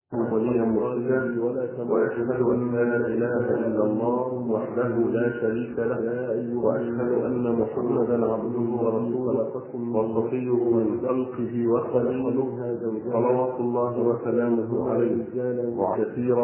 وليا مرشدا واشهد ان لا اله الا الله وحده لا شريك له واشهد ان محمدا عبده ورسوله وصفيه من خلقه وخليله صلوات الله وسلامه عليه وكثيرا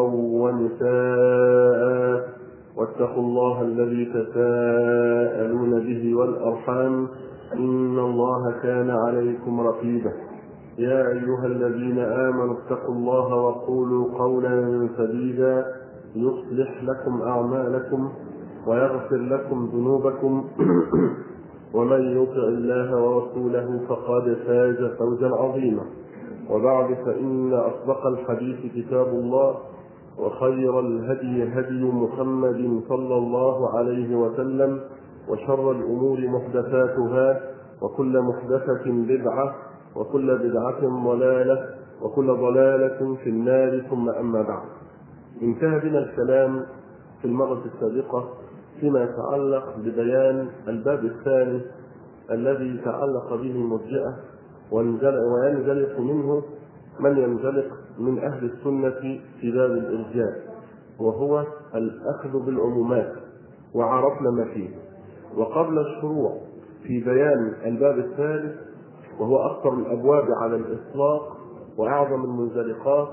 ونساء واتقوا الله الذي تساءلون به والارحام ان الله كان عليكم رقيبا يا أيها الذين آمنوا اتقوا الله وقولوا قولا سديدا يصلح لكم أعمالكم ويغفر لكم ذنوبكم ومن يطع الله ورسوله فقد فاز فوزا عظيما وبعد فإن أصدق الحديث كتاب الله وخير الهدي هدي محمد صلى الله عليه وسلم وشر الأمور محدثاتها وكل محدثة بدعة وكل بدعة ضلالة وكل ضلالة في النار ثم أما بعد انتهى بنا الكلام في المرة السابقة فيما يتعلق ببيان الباب الثاني الذي تعلق به المرجئة وينزلق منه من ينزلق من أهل السنة في باب الإرجاء وهو الأخذ بالعمومات وعرفنا ما فيه وقبل الشروع في بيان الباب الثالث وهو أكثر الأبواب على الإطلاق وأعظم المنزلقات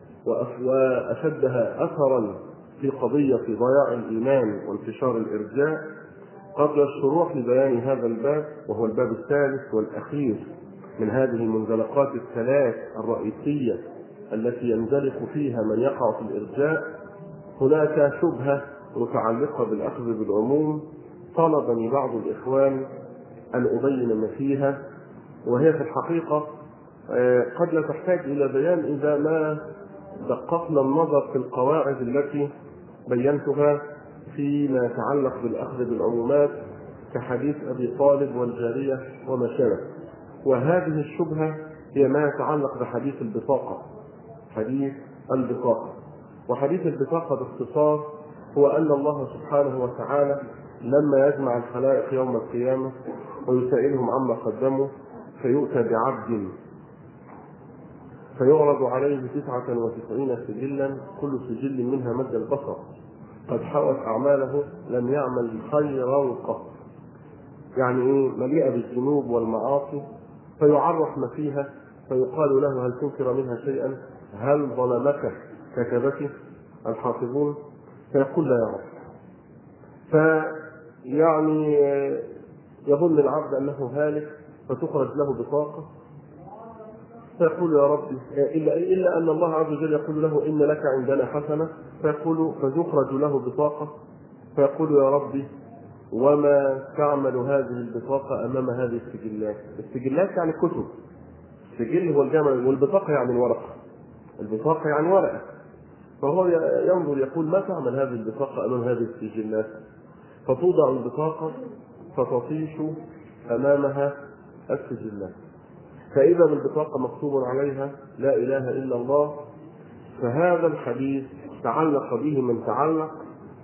وأشدها أثرا في قضية ضياع الإيمان وانتشار الإرجاء قبل الشروع في بيان هذا الباب وهو الباب الثالث والأخير من هذه المنزلقات الثلاث الرئيسية التي ينزلق فيها من يقع في الإرجاء هناك شبهة متعلقة بالأخذ بالعموم طلبني بعض الإخوان أن أبين ما فيها وهي في الحقيقة قد لا تحتاج إلى بيان إذا ما دققنا النظر في القواعد التي بينتها فيما يتعلق بالأخذ بالعمومات كحديث أبي طالب والجارية وما شابه وهذه الشبهة هي ما يتعلق بحديث البطاقة حديث البطاقة وحديث البطاقة باختصار هو أن الله سبحانه وتعالى لما يجمع الخلائق يوم القيامة ويسائلهم عما قدموا فيؤتى بعبد فيعرض عليه تسعة وتسعين سجلا كل سجل منها مد البصر قد حوت أعماله لم يعمل خيرا قط يعني إيه مليئة بالذنوب والمعاصي فيعرف ما فيها فيقال له هل تنكر منها شيئا هل ظلمك كتبته الحافظون فيقول لا يعرف فيعني يظن العبد أنه هالك فتخرج له بطاقة فيقول يا ربي إلا, إلا أن الله عز وجل يقول له إن لك عندنا حسنة فيقول فتخرج له بطاقة فيقول يا ربي وما تعمل هذه البطاقة أمام هذه السجلات السجلات يعني كتب السجل هو الجمع والبطاقة يعني الورقة البطاقة يعني ورقة فهو ينظر يقول ما تعمل هذه البطاقة أمام هذه السجلات فتوضع البطاقة فتطيش أمامها السجلات فإذا بالبطاقة مكتوب عليها لا إله إلا الله فهذا الحديث تعلق به من تعلق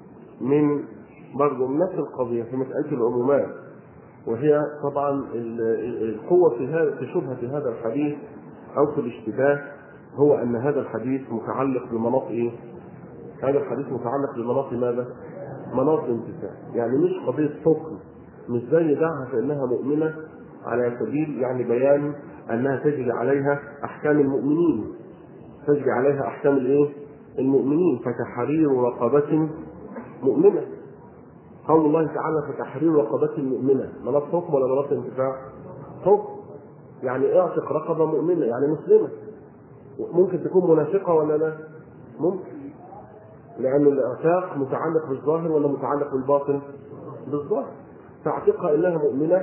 من برضه من نفس القضية في مسألة العمومات وهي طبعا القوة في هذا في شبهة هذا الحديث أو في الاشتباه هو أن هذا الحديث متعلق بمناط إيه؟ هذا الحديث متعلق بمناط ماذا؟ مناط الانتفاع يعني مش قضية حكم مش زي دعها فإنها مؤمنة على سبيل يعني بيان أنها تجري عليها أحكام المؤمنين تجري عليها أحكام الإيه؟ المؤمنين فتحرير رقبة مؤمنة قول الله تعالى فتحرير رقبة مؤمنة مناط حكم ولا مناط انتفاع؟ حكم يعني اعتق رقبة مؤمنة يعني مسلمة ممكن تكون منافقة ولا لا؟ ممكن لأن الاعتاق متعلق بالظاهر ولا متعلق بالباطن؟ بالظاهر تعتقها انها مؤمنه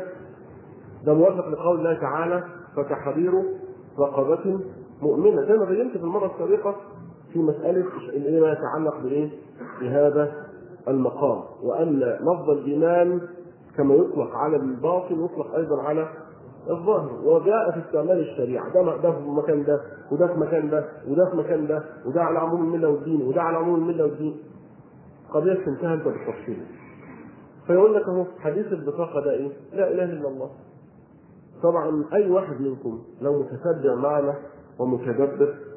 ده موافق لقول الله تعالى فتحرير رقبة مؤمنة زي ما بينت في المرة السابقة في مسألة اللي ما يتعلق بإيه؟ بهذا المقام وأن لفظ الإيمان كما يطلق على الباطن يطلق أيضا على الظاهر وجاء في استعمال الشريعة ده ده في مكان ده وده في مكان ده وده في مكان ده وده على عموم الملة والدين وده على عموم الملة والدين قضية فهمتها أنت بالتفصيل فيقول لك اهو حديث البطاقه ده ايه؟ لا اله الا الله. طبعا اي واحد منكم لو متتبع معنا ومتدبر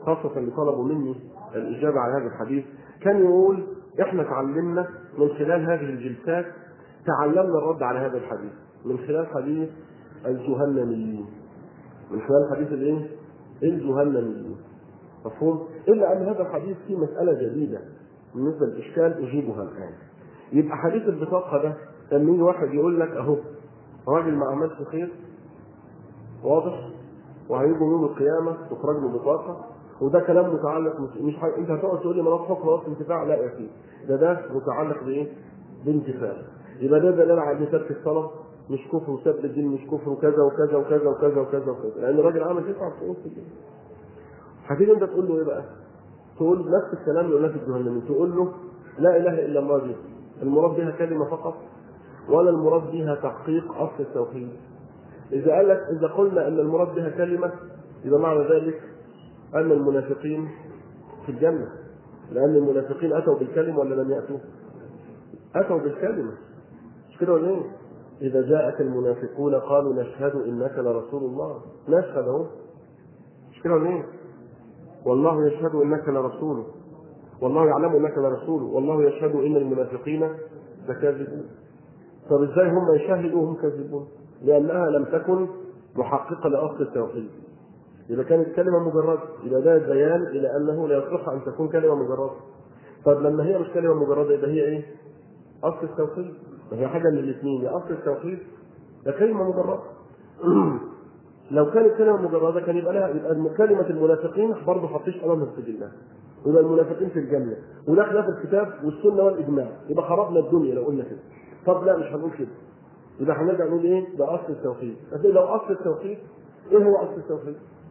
خاصة اللي طلبوا مني الإجابة على هذا الحديث كان يقول إحنا تعلمنا من خلال هذه الجلسات تعلمنا الرد على هذا الحديث من خلال حديث الجهنميين من خلال حديث الايه؟ الجهنميين مفهوم؟ إلا أن هذا الحديث فيه مسألة جديدة بالنسبة للإشكال أجيبها الآن يبقى حديث البطاقة ده لما يجي واحد يقول لك أهو راجل ما عملش خير واضح وهيجوا يوم القيامة تخرج له بطاقة وده كلام متعلق مش, مش حاجة انت هتقعد تقول لي مناط حكم وقت انتفاع لا يا سيدي ده ده متعلق بايه؟ بانتفاع يبقى ده دلالة على ان ترك الصلاة مش كفر وسب الدين مش كفر وكذا وكذا وكذا وكذا وكذا وكذا لان الراجل عمل 99 في الدين هتيجي انت تقول له ايه بقى؟ تقول نفس الكلام اللي قلناه في الجهنم تقول له لا اله الا الله دي المراد بها كلمه فقط ولا المراد بها تحقيق اصل التوحيد اذا قال لك اذا قلنا ان المراد بها كلمه يبقى معنى ذلك ان المنافقين في الجنه لان المنافقين اتوا بالكلمه ولا لم ياتوا؟ اتوا بالكلمه مش كده ولا ايه؟ اذا جاءك المنافقون قالوا نشهد انك لرسول الله نشهد اهو مش كده ولا ايه؟ والله يشهد انك لرسوله والله يعلم انك لرسوله والله يشهد ان المنافقين لكاذبون طب ازاي هم يشهدوا وهم كاذبون؟ لانها لم تكن محققه لاصل التوحيد اذا كانت كلمه مجرده يبقى ده بيان الى انه لا يصح ان تكون كلمه مجرده طب لما هي مش كلمه مجرده يبقى هي ايه؟ اصل التوحيد ما هي حاجه من الاثنين يا اصل التوحيد ده كلمه مجرده لو كانت كلمه مجرده كان يبقى لها يبقى كلمه المنافقين برضه حطيش امامها في الله يبقى المنافقين في الجنه وده خلاف الكتاب والسنه والاجماع يبقى خربنا الدنيا لو قلنا كده طب لا مش هنقول كده يبقى هنرجع نقول ايه؟ ده اصل التوحيد بس لو اصل التوحيد ايه هو اصل التوحيد؟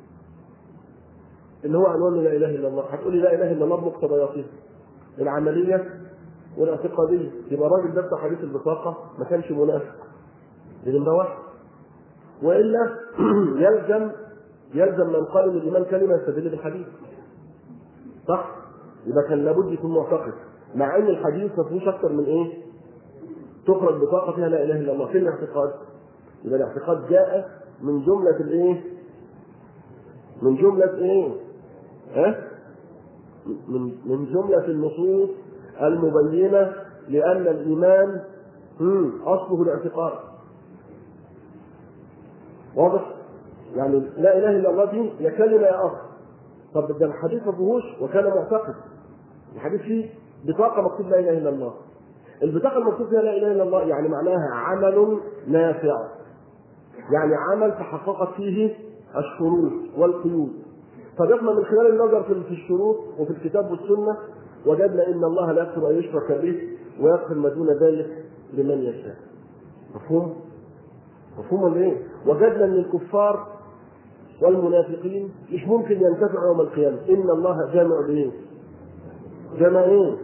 اللي هو عنوان لا اله الا الله هتقولي لا اله الا الله بمقتضياتها العمليه والاعتقاديه يبقى الراجل ده بتاع حديث البطاقه ما كانش منافق دي نمره واحد والا يلزم يلزم من قال ان الايمان كلمه يستدل بالحديث صح؟ يبقى كان لابد يكون معتقد مع ان الحديث ما فيهوش اكثر من ايه؟ تخرج بطاقه فيها لا اله الا الله فين الاعتقاد؟ يبقى الاعتقاد جاء من جمله الايه؟ من جمله ايه؟ ها؟ من من جمله النصوص المبينه لان الايمان اصله الاعتقاد واضح؟ يعني لا اله الا الله دي يا كلمه يا اصل طب ده الحديث ما فيهوش وكان معتقد الحديث فيه بطاقه مكتوب لا اله الا الله البطاقه المكتوب فيها لا اله الا الله يعني معناها عمل نافع يعني عمل تحققت فيه الشروط والقيود فجدنا من خلال النظر في الشروط وفي الكتاب والسنه وجدنا ان الله لا يغفر ان يشرك به ويغفر ما دون ذلك لمن يشاء مفهوم؟ مفهوم ولا ايه؟ وجدنا ان الكفار والمنافقين مش ممكن ينتفعوا يوم القيامة إن الله جامع بإيه؟ جمع إيه؟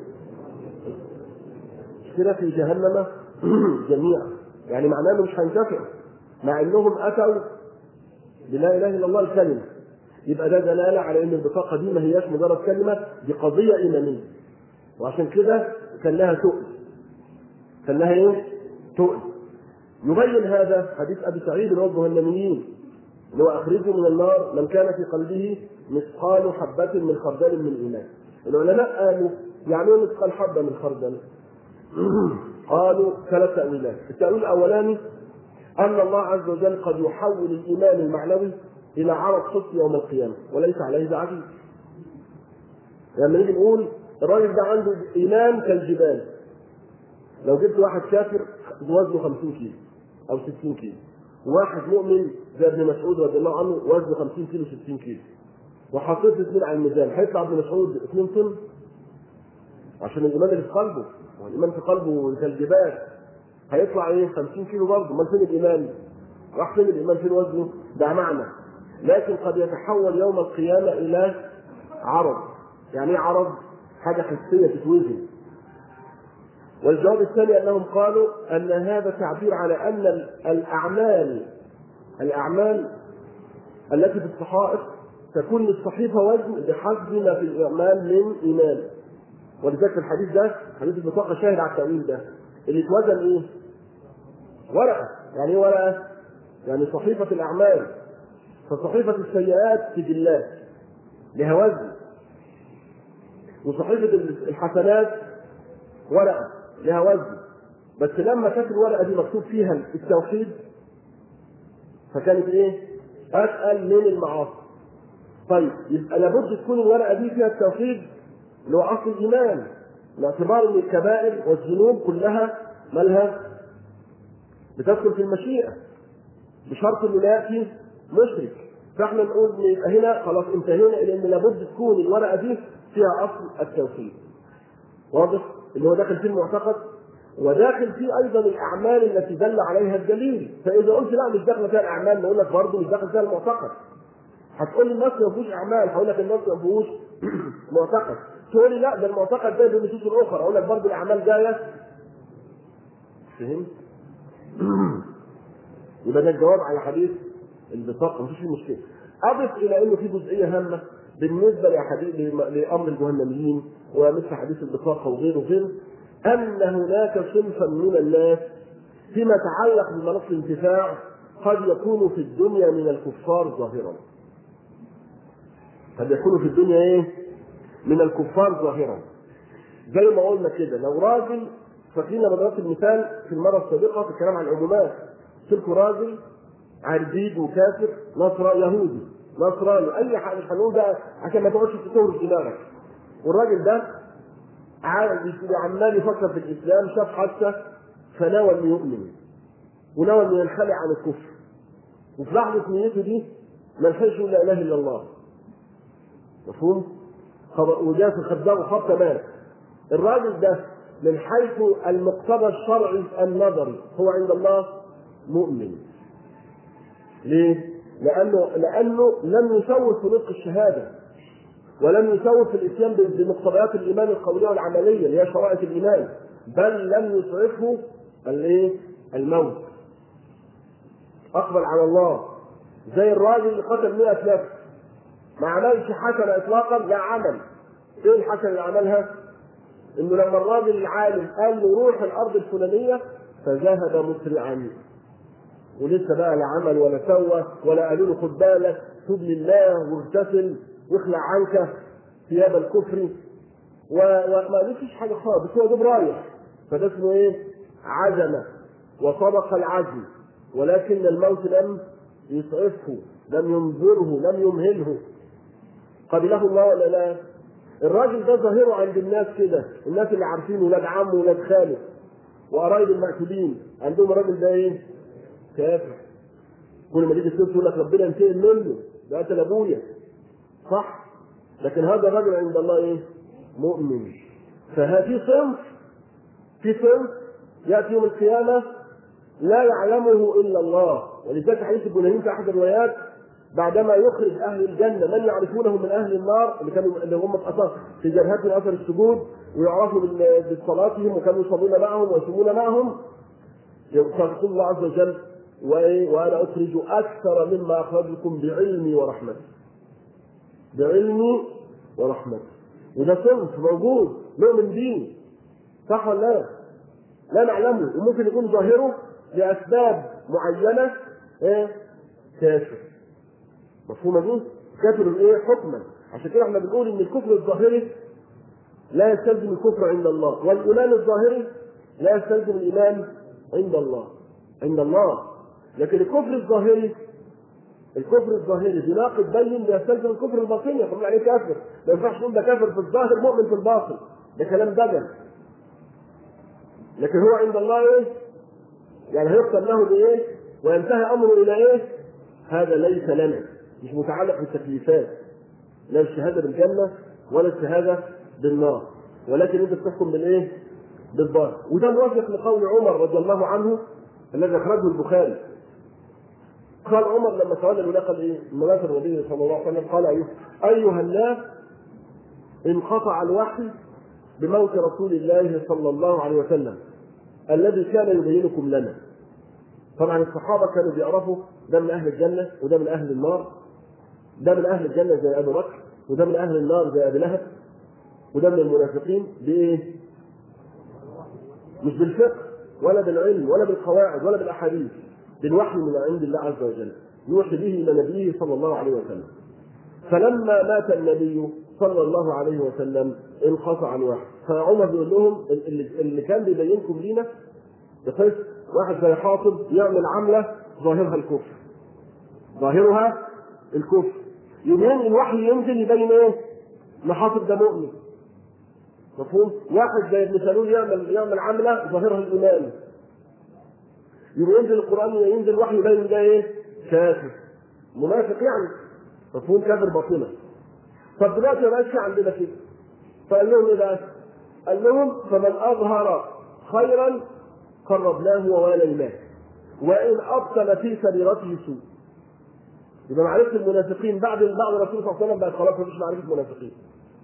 كده في جهنم جميعا يعني معناه إنه مش هينتفعوا مع إنهم أتوا بلا إله إلا الله الكلمة يبقى ده دلالة على إن البطاقة دي ما هياش مجرد كلمة دي قضية إيمانية وعشان كده كان لها تؤل كان لها إيه؟ تؤل يبين هذا حديث أبي سعيد اللي هو الجهنميين اللي هو اخرجوا من النار من كان في قلبه مثقال حبة من خردل من ايمان. العلماء قالوا يعني ايه مثقال حبة من خردل؟ قالوا ثلاث تأويلات، التأويل الأولاني أن الله عز وجل قد يحول الإيمان المعنوي إلى عرض حسن يوم القيامة وليس عليه بعديد. لما نيجي نقول الراجل ده عنده إيمان كالجبال. لو جبت واحد كافر وزنه 50 كيلو أو 60 كيلو. واحد مؤمن زي ابن مسعود رضي الله عنه وزنه 50 كيلو 60 كيلو وحطيت اثنين على الميزان هيطلع ابن مسعود 2 طن عشان الايمان اللي في قلبه والايمان في قلبه كالجبال هيطلع ايه 50 كيلو برضه امال فين الايمان؟ راح فين الايمان فين وزنه؟ ده معنى لكن قد يتحول يوم القيامه الى عرض يعني ايه عرض؟ حاجه حسيه تتوزن والجواب الثاني انهم قالوا ان هذا تعبير على ان الاعمال الاعمال التي في الصحائف تكون للصحيفه وزن بحسب ما في الاعمال من ايمان ولذلك الحديث ده حديث البطاقه شاهد على التاويل ده اللي اتوزن ايه؟ ورقه يعني ايه ورقه؟ يعني صحيفه الاعمال فصحيفه السيئات سجلات لها وزن وصحيفة الحسنات ورقة لها وزن بس لما كانت الورقة دي مكتوب فيها التوحيد فكانت ايه؟ أتقل من المعاصي. طيب يبقى لابد تكون الورقة دي فيها التوحيد اللي هو أصل الإيمان باعتبار أن الكبائر والذنوب كلها مالها؟ بتدخل في المشيئة بشرط انه لا ياتي مشرك فاحنا نقول يبقى هنا خلاص انتهينا الى ان لابد تكون الورقه دي فيها اصل التوحيد واضح اللي هو داخل فيه المعتقد وداخل فيه ايضا الاعمال التي دل عليها الدليل فاذا قلت لا مش داخله فيها الاعمال نقول لك برضه مش داخل فيها المعتقد هتقول لي النص ما فيهوش اعمال هقول لك النص ما فيهوش معتقد تقول لي لا ده المعتقد ده بالنصوص الاخرى اقول لك برضه الاعمال جايه فهمت؟ يبقى ده الجواب على حديث البطاقه مفيش فيه مشكله. اضف الى انه في جزئيه هامه بالنسبه لحديث لامر الجهنميين ومثل حديث البطاقه وغيره وغيره ان هناك صنفا من الناس فيما يتعلق بمناط الانتفاع قد يكون في الدنيا من الكفار ظاهرا. قد يكون في الدنيا ايه؟ من الكفار ظاهرا. زي ما قلنا كده لو راجل فاكرين لما ضربت المثال في المره السابقه في الكلام عن العمومات قلت راجل عربيد وكافر نصراني يهودي نصراني اي حاجه مش هنقول بقى عشان ما تقعدش تطور دماغك والراجل ده عمال يفكر في الاسلام شاف حادثه فنوى انه يؤمن ونوى انه ينخلع عن الكفر وفي لحظه نيته دي ما لحقش لا اله الا الله مفهوم؟ وجاء في الخدام وخط مات الراجل ده من حيث المقتضى الشرعي النظري هو عند الله مؤمن ليه؟ لأنه لأنه لم يسوف في نطق الشهادة ولم يسوف في الإسلام بمقتضيات الإيمان القولية والعملية اللي هي شرائع الإيمان بل لم يسعفه الإيه؟ الموت أقبل على الله زي الراجل اللي قتل 100 نفس ما عملش حسنة إطلاقا لا عمل إيه الحسنة اللي عملها؟ إنه لما الراجل العالم قال له روح الأرض الفلانية فذهب مسرعا ولسه بقى لا عمل ولا سوى ولا قالوا له خد بالك تب لله واغتسل واخلع عنك ثياب الكفر وما فيش حاجه خالص بس هو ده رايح فده اسمه ايه؟ عزم وصدق العزم ولكن الموت لم يسعفه لم ينظره لم يمهله قبله الله ولا لا؟ الراجل ده ظاهره عند الناس كده الناس اللي عارفين ولاد عمه ولاد خاله وقرايب المعتودين عندهم الراجل ده ايه؟ كافر كل ما تيجي الست يقول لك ربنا ينتقم منه ده قتل ابويا صح لكن هذا الرجل عند الله ايه؟ مؤمن فهذه صنف في صنف ياتي يوم القيامه لا يعلمه الا الله ولذلك حديث الجنين في احد الروايات بعدما يخرج اهل الجنه من يعرفونه من اهل النار اللي كانوا اللي هم في جبهات من اثر السجود ويعرفوا بصلاتهم وكانوا يصلون معهم ويصومون معهم يقول الله عز وجل وانا اخرج اكثر مما اخرجكم بعلمي ورحمتي. بعلمي ورحمتي. وده صنف موجود نؤمن به صح ولا لا؟ لا نعلمه وممكن يكون ظاهره لاسباب معينه ايه؟ كافر. مفهومه دي؟ كافر ايه؟ حكما. عشان كده احنا بنقول ان الكفر الظاهري لا يستلزم الكفر عند الله، والايمان الظاهري لا يستلزم الايمان عند الله. عند الله. لكن الكفر الظاهري الكفر الظاهري بناقض بين يستلزم الكفر الباطني يقول عليه كافر ما ينفعش نقول ده كافر في الظاهر مؤمن في الباطن ده كلام دجل لكن هو عند الله ايه؟ يعني هيختم له بايه؟ وينتهي امره الى ايه؟ هذا ليس لنا مش متعلق بالتكليفات لا الشهاده بالجنه ولا الشهاده بالنار ولكن انت بتحكم بالايه؟ بالظاهر وده موافق لقول عمر رضي الله عنه الذي اخرجه البخاري قال عمر لما تولى الولايه قال ايه؟ مناصر النبي صلى الله عليه وسلم قال ايه؟ ايها الناس انقطع الوحي بموت رسول الله صلى الله عليه وسلم الذي كان يبينكم لنا. طبعا الصحابه كانوا بيعرفوا ده من اهل الجنه وده من اهل النار. ده من اهل الجنه زي ابو بكر وده من اهل النار زي ابي لهب وده من المنافقين بايه؟ مش بالفقه ولا بالعلم ولا بالقواعد ولا بالاحاديث بالوحي من عند الله عز وجل يوحي به الى نبيه صلى الله عليه وسلم فلما مات النبي صلى الله عليه وسلم انقطع عن واحد فعمر بيقول لهم اللي, اللي كان بيبينكم لينا بحيث واحد زي حاطب يعمل عمله ظاهرها الكفر ظاهرها الكفر يومين الوحي ينزل يبين ايه؟ ان حاطب ده مؤمن مفهوم؟ واحد زي ابن سلول يعمل يعمل عمله ظاهرها الايمان يوم ينزل القران ينزل الوحي يبين ده ايه؟ كافر منافق يعني مفهوم كافر باطنه طب دلوقتي ما بقاش في عندنا كده فقال لهم ايه بقى؟ قال لهم فمن اظهر خيرا قربناه وواليناه وان ابطل في سريرته سوء يبقى معرفه المنافقين بعد بعد الرسول صلى الله عليه وسلم بقت خلاص مفيش معرفه منافقين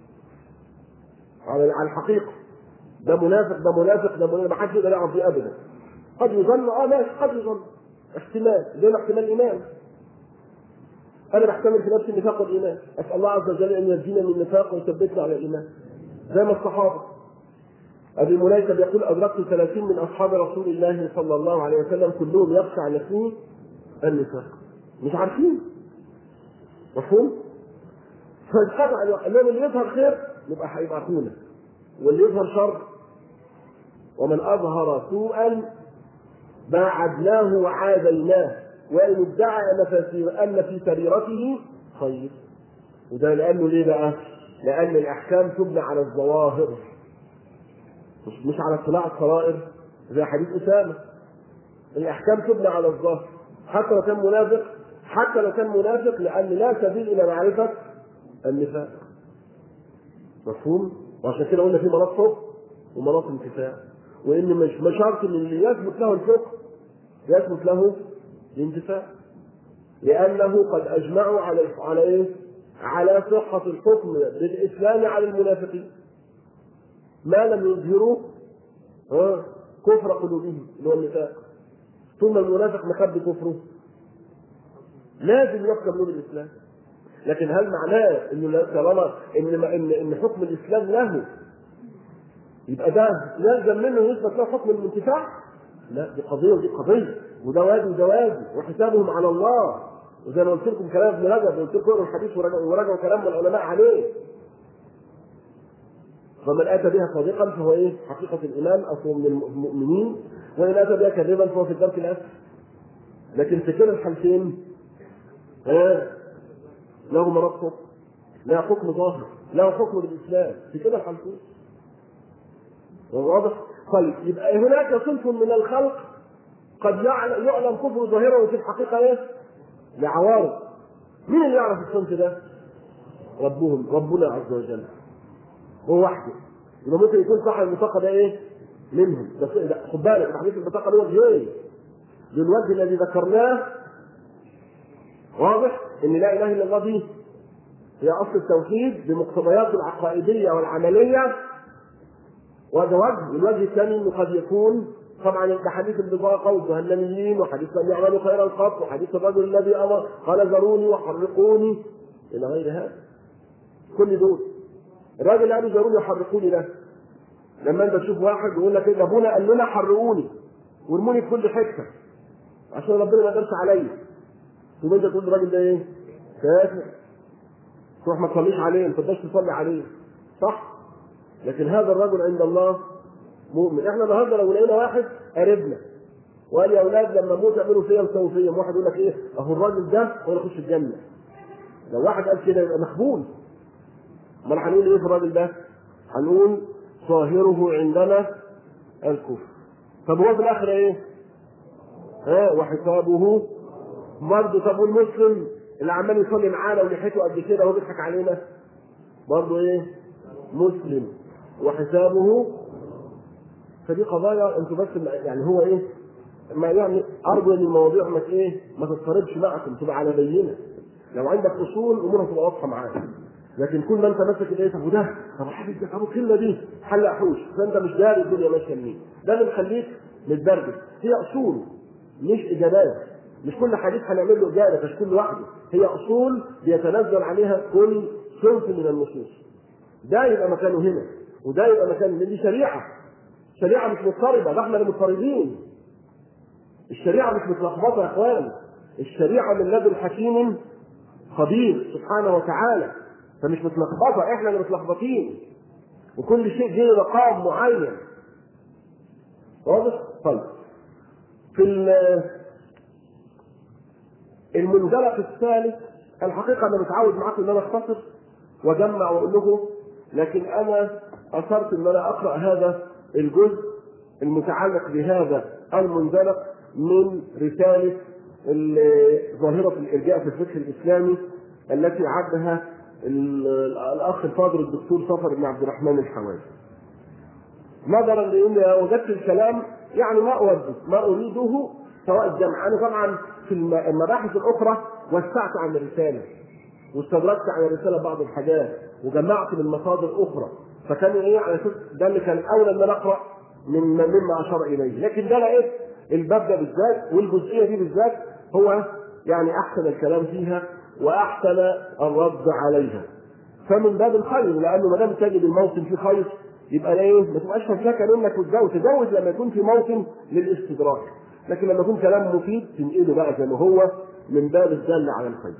على على الحقيقه ده منافق ده منافق ده منافق ما حدش يقدر يعرف فيه ابدا قد يظن اه ماشي قد يظن احتمال زي ما احتمال ايمان انا بحتمل في نفسي النفاق والايمان اسال الله عز وجل ان يهدينا من النفاق ويثبتنا على الايمان زي ما الصحابه ابي مليكه بيقول ادركت ثلاثين من اصحاب رسول الله صلى الله عليه وسلم كلهم يخشى على نفسه النفاق مش عارفين مفهوم؟ فانقطع انما اللي يظهر خير يبقى هيبقى اخونا واللي يظهر شر ومن اظهر سوءا باعدناه وعاديناه وان ادعى ان في ان في سريرته خير وده لانه ليه بقى؟ لان الاحكام تبنى على الظواهر مش مش على اطلاع السرائر زي حديث اسامه الاحكام تبنى على الظاهر حتى لو كان منافق حتى لو كان منافق لان لا سبيل الى معرفه النفاق مفهوم؟ وعشان كده قلنا في مناط حكم ومناط انتفاع وان مش مش شرط ان اللي يثبت له الحكم يثبت له الانتفاع لانه قد اجمعوا على على ايه؟ على صحه الحكم بالاسلام على المنافقين ما لم يظهروا ها كفر قلوبهم اللي هو النفاق ثم المنافق مخبي كفره لازم يحكم له بالاسلام لكن هل معناه انه طالما ان ان ان حكم الاسلام له يبقى ده يلزم منه يثبت له حكم الانتفاع؟ لا دي قضيه ودي قضيه وده وادي وده وادي وحسابهم على الله وزي ما قلت لكم كلام ابن رجب قلت لكم اقروا الحديث وراجعوا كلام العلماء عليه فمن اتى بها صادقا فهو ايه؟ حقيقه الايمان اصله من المؤمنين وان اتى بها كاذبا فهو في الدرك الاسفل لكن في كلا الحالتين ها له مرض حكم له حكم ظاهر له حكم بالاسلام في كلا الحالتين واضح؟ طيب يبقى هناك صنف من الخلق قد يعلم كفر ظاهرا وفي الحقيقه ايه؟ لعوارض مين اللي يعرف الصنف ده؟ ربهم ربنا عز وجل هو وحده يبقى ممكن يكون صاحب البطاقه ده ايه؟ منهم بس خد بالك حديث البطاقه له وجهين للوجه الذي ذكرناه واضح ان لا اله الا الله دي هي اصل التوحيد بمقتضياته العقائديه والعمليه وهذا وجه والوجه الثاني انه قد يكون طبعا ده حديث البطاقه والجهنميين وحديث لم يعملوا خيرا قط وحديث الرجل الذي امر قال ذروني وحرقوني الى غير هذا كل دول الراجل اللي قالوا ضروري يحرقوني ده لما انت تشوف واحد يقول لك ايه ابونا قال لنا حرقوني وارموني في كل حته عشان ربنا ما يقدرش عليا تقوم انت تقول الراجل ده ايه؟ كافر تروح ما تصليش عليه ما تقدرش تصلي عليه صح؟ لكن هذا الرجل عند الله مؤمن احنا النهارده لو لقينا واحد قريبنا وقال يا اولاد لما اموت اعملوا فيا وسووا فيا واحد يقول لك ايه اهو الراجل ده هو اللي يخش الجنه لو واحد قال كده يبقى مخبول امال هنقول ايه في الراجل ده؟ هنقول ظاهره عندنا الكفر طب هو في الاخر ايه؟ ها وحسابه برضه طب والمسلم اللي عمال يصلي معانا ولحيته قد كده وهو بيضحك علينا برضه ايه؟ مسلم وحسابه فدي قضايا انتوا بس يعني هو ايه؟ ما يعني ارجو ان المواضيع ما ايه؟ ما تضطربش معكم تبقى على بينه لو عندك اصول امورها تبقى واضحه معاك لكن كل ما انت ماسك الايه طب وده طب حبيبي طب الكلمه دي حل حوش فانت مش داري الدنيا ماشيه منين ده اللي مخليك متبرجل هي اصول مش اجابات مش كل حديث هنعمل له اجابه مش كل واحده هي اصول بيتنزل عليها كل صنف من النصوص ده يبقى مكانه هنا وده يبقى مكانه دي شريعه شريعه مش مضطربه ده احنا اللي مضطربين الشريعه مش متلخبطه يا اخوان الشريعه من لدن حكيم خبير سبحانه وتعالى فمش متلخبطه احنا اللي متلخبطين وكل شيء جه مقام معين واضح؟ طيب في المنزلق الثالث الحقيقه انا متعود معاكم ان انا اختصر واجمع واقول لكم لكن انا اثرت ان انا اقرا هذا الجزء المتعلق بهذا المنزلق من رساله ظاهره الارجاء في الفقه الاسلامي التي عدها الاخ الفاضل الدكتور صفر بن عبد الرحمن الحوازي. نظرا لان وجدت الكلام يعني ما اوجه ما اريده سواء الجمع انا طبعا في المباحث الاخرى وسعت عن الرساله واستدركت على الرساله بعض الحاجات وجمعت من مصادر اخرى فكان ايه على اساس ده اللي كان اولى ان انا اقرا من مما اشار اليه لكن ده لقيت الباب ده بالذات والجزئيه دي بالذات هو يعني احسن الكلام فيها واحسن الرد عليها فمن باب الخير لانه ما دام تجد الموطن فيه خير يبقى ايه ما تبقاش فاكر انك تتجوز تجوز لما يكون في موطن للاستدراك لكن لما يكون كلام مفيد تنقله بقى زي ما هو من باب الدل على الخير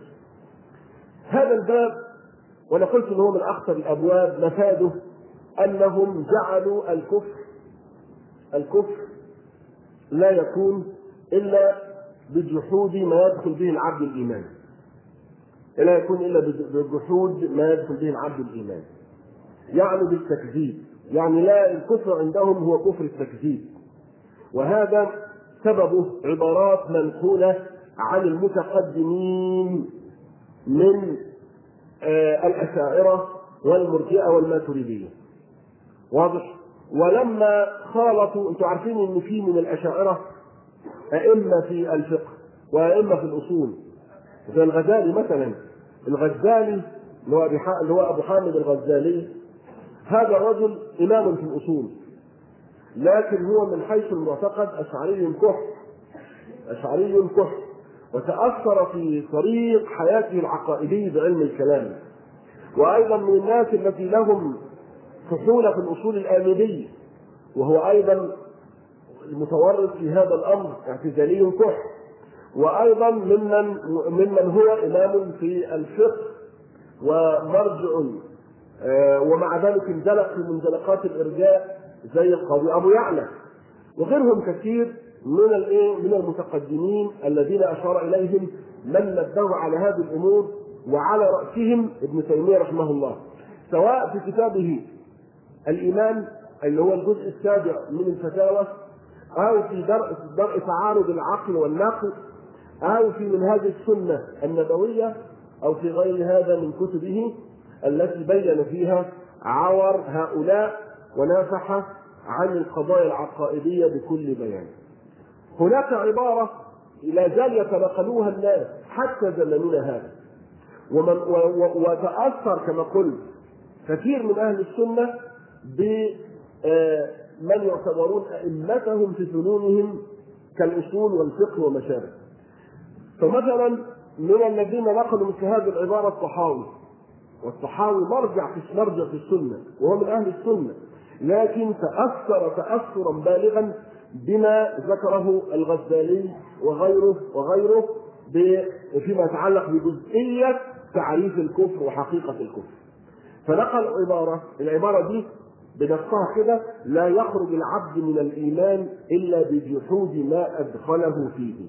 هذا الباب وانا قلت ان هو من اخطر الابواب مفاده انهم جعلوا الكفر الكفر لا يكون الا بجحود ما يدخل به العبد الايمان لا يكون الا بجحود ما يدخل به العبد الايمان يعني بالتكذيب يعني لا الكفر عندهم هو كفر التكذيب وهذا سببه عبارات منقوله عن المتقدمين من آه الاشاعره والمرجئه والماتريديه واضح ولما خالطوا انتم عارفين ان في من الاشاعره ائمه في الفقه وائمه في الاصول زي الغزالي مثلا الغزالي اللي هو اللي هو ابو حامد الغزالي هذا الرجل امام في الاصول لكن هو من حيث المعتقد اشعري كح اشعري كح وتاثر في طريق حياته العقائدي بعلم الكلام وايضا من الناس التي لهم فحول في الاصول الامنيه وهو ايضا المتورط في هذا الامر اعتزالي كح وايضا ممن ممن هو امام في الفقه ومرجع ومع ذلك انزلق في منزلقات الارجاء زي القاضي ابو يعلى وغيرهم كثير من الايه من المتقدمين الذين اشار اليهم من نبهوا على هذه الامور وعلى راسهم ابن تيميه رحمه الله سواء في كتابه الايمان اللي هو الجزء السابع من الفتاوى او في درء درء تعارض العقل والنقل او في منهاج السنه النبويه او في غير هذا من كتبه التي بين فيها عور هؤلاء ونافح عن القضايا العقائديه بكل بيان. هناك عباره لا زال يتناقلوها الناس حتى زمننا هذا. ومن وتاثر كما قلت كثير من اهل السنه بمن يعتبرون ائمتهم في فنونهم كالاصول والفقه وما شابه. فمثلا من الذين نقلوا مثل هذه العباره الطحاوي والطحاوي مرجع في مرجع في السنه وهو من اهل السنه لكن تاثر تاثرا بالغا بما ذكره الغزالي وغيره وغيره فيما يتعلق بجزئيه تعريف الكفر وحقيقه الكفر فنقل عباره العباره دي بنصها كده لا يخرج العبد من الايمان الا بجحود ما ادخله فيه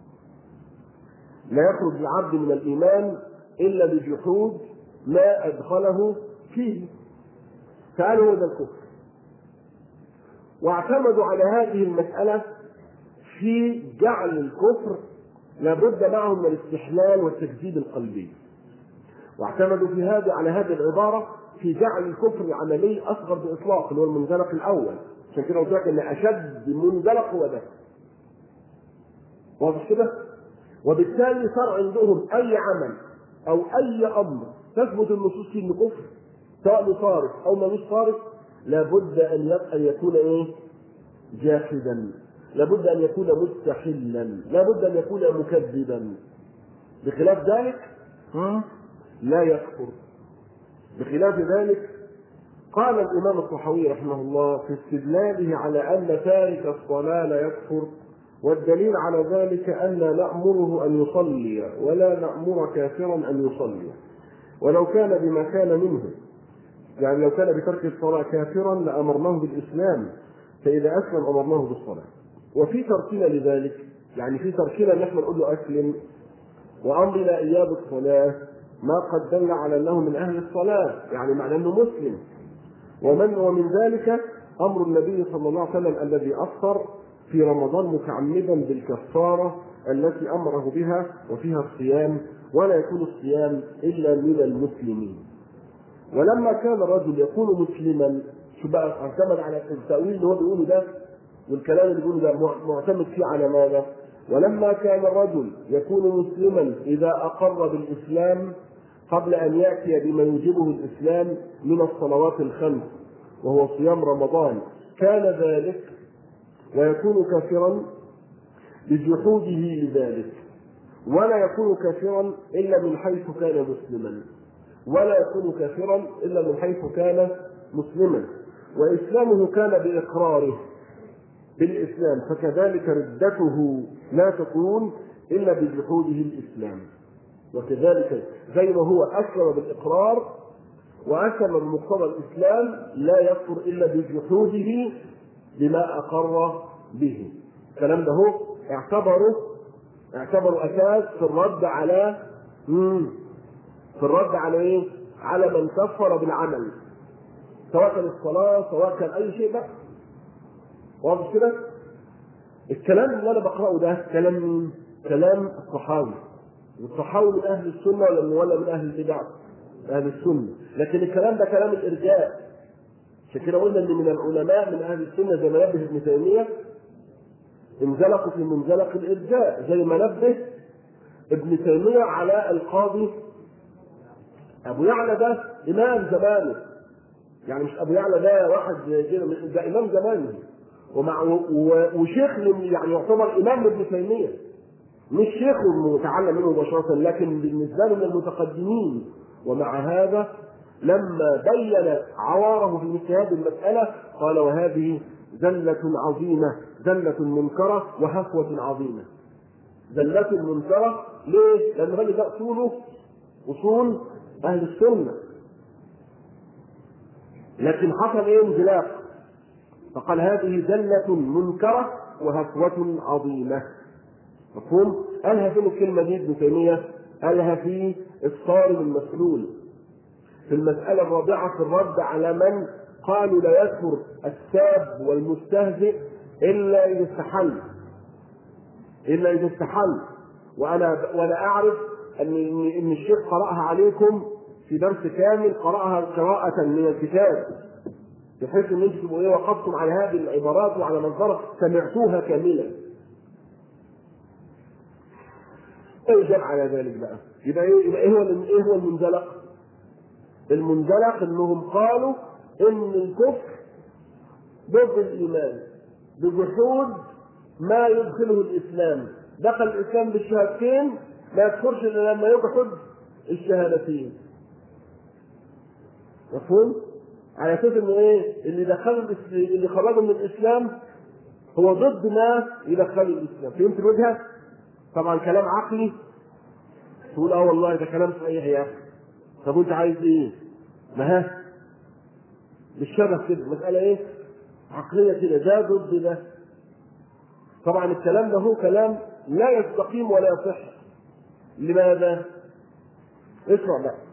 لا يخرج العبد من الايمان الا بجحود ما ادخله فيه فقالوا هذا الكفر واعتمدوا على هذه المسألة في جعل الكفر لابد معه من الاستحلال والتكذيب القلبي واعتمدوا في هذا على هذه العبارة في جعل الكفر العملي أصغر بإطلاق اللي هو المنزلق الأول عشان كده قلت لك إن أشد منزلق هو ده واضح كده؟ وبالتالي صار عندهم أي عمل أو أي أمر تثبت النصوص فيه إنه كفر سواء صارف أو ملوش صارف لابد أن أن يكون إيه؟ جاحدا لابد أن يكون مستحلا لابد أن يكون مكذبا بخلاف ذلك لا يكفر بخلاف ذلك قال الإمام الطحاوي رحمه الله في استدلاله على أن تارك الصلاة لا يكفر والدليل على ذلك أن نأمره أن يصلي ولا نأمر كافرا أن يصلي ولو كان بما كان منه يعني لو كان بترك الصلاة كافرا لأمرناه بالإسلام فإذا أسلم أمرناه بالصلاة وفي تركنا لذلك يعني في تركنا ان احنا نقول له اسلم وامرنا اياه بالصلاه ما قد دل على انه من اهل الصلاه يعني معناه انه مسلم ومن ومن ذلك امر النبي صلى الله عليه وسلم الذي افطر في رمضان متعمدا بالكفاره التي امره بها وفيها الصيام ولا يكون الصيام الا من المسلمين ولما كان الرجل يكون مسلما شو بقى اعتمد على التاويل اللي هو بيقوله ده والكلام اللي بيقوله ده معتمد فيه على ماذا؟ ولما كان الرجل يكون مسلما اذا اقر بالاسلام قبل ان ياتي بما يوجبه الاسلام من الصلوات الخمس وهو صيام رمضان كان ذلك ويكون كافرا بجحوده لذلك ولا يكون كافرا الا من حيث كان مسلما ولا يكون كافرا الا من حيث كان مسلما واسلامه كان باقراره بالإسلام فكذلك ردته لا تكون إلا بجحوده الإسلام وكذلك زي ما هو أسلم بالإقرار وأسلم بمقتضى الإسلام لا يكفر إلا بجحوده بما أقر به الكلام ده هو اعتبروا اعتبروا أساس في الرد على مم. في الرد على إيه؟ على من كفر بالعمل سواء كان الصلاة سواء كان أي شيء بقى واضح كده؟ الكلام اللي انا بقراه ده كلام مين؟ كلام الصحابي والصحابي من اهل السنه ولا من ولا من اهل البدع؟ اهل السنه لكن الكلام ده كلام الارجاء عشان كده قلنا ان من العلماء من اهل السنه زي ما نبه ابن تيميه انزلقوا في منزلق الارجاء زي ما نبه ابن تيميه على القاضي ابو يعلى ده امام زمانه يعني مش ابو يعلى ده واحد ده امام زمانه ومع وشيخ يعني يعتبر امام ابن تيميه مش شيخ متعلم منه مباشره لكن بالنسبه له من المتقدمين ومع هذا لما بين عواره في مثل هذه المساله قال وهذه زلة عظيمة زلة منكرة وهفوة عظيمة زلة منكرة ليه؟ لأن هذا ده أصوله أصول أهل السنة لكن حصل إيه انزلاق فقال هذه زلة منكرة وهفوة عظيمة مفهوم؟ قالها فين الكلمة دي ابن تيمية؟ قالها في الصارم المسلول في المسألة الرابعة في الرد على من قالوا لا يكفر الساب والمستهزئ إلا إذا استحل إلا إذا استحل وأنا وأنا أعرف أن إن الشيخ قرأها عليكم في درس كامل قرأها قراءة من الكتاب بحيث ان انتم تبقوا ايه وقفتم على هذه العبارات وعلى منظرة سمعتوها كاملة. ايه جاب على ذلك بقى؟ يبقى ايه يبقى ايه هو ايه هو المنزلق؟ المنزلق انهم قالوا ان الكفر ضد الايمان بجحود ما يدخله الاسلام دخل الاسلام بالشهادتين ما يكفرش الا لما يجحد الشهادتين مفهوم؟ على اساس انه ايه؟ اللي دخل اللي خرجه من الاسلام هو ضد ما يدخله الاسلام، فهمت الوجهه؟ طبعا كلام عقلي تقول اه والله ده كلام صحيح يا اخي طب وانت عايز ايه؟ ما ها بالشبه كده مسألة ايه؟ عقلية كده ده ضد ده طبعا الكلام ده هو كلام لا يستقيم ولا يصح لماذا؟ اسمع بقى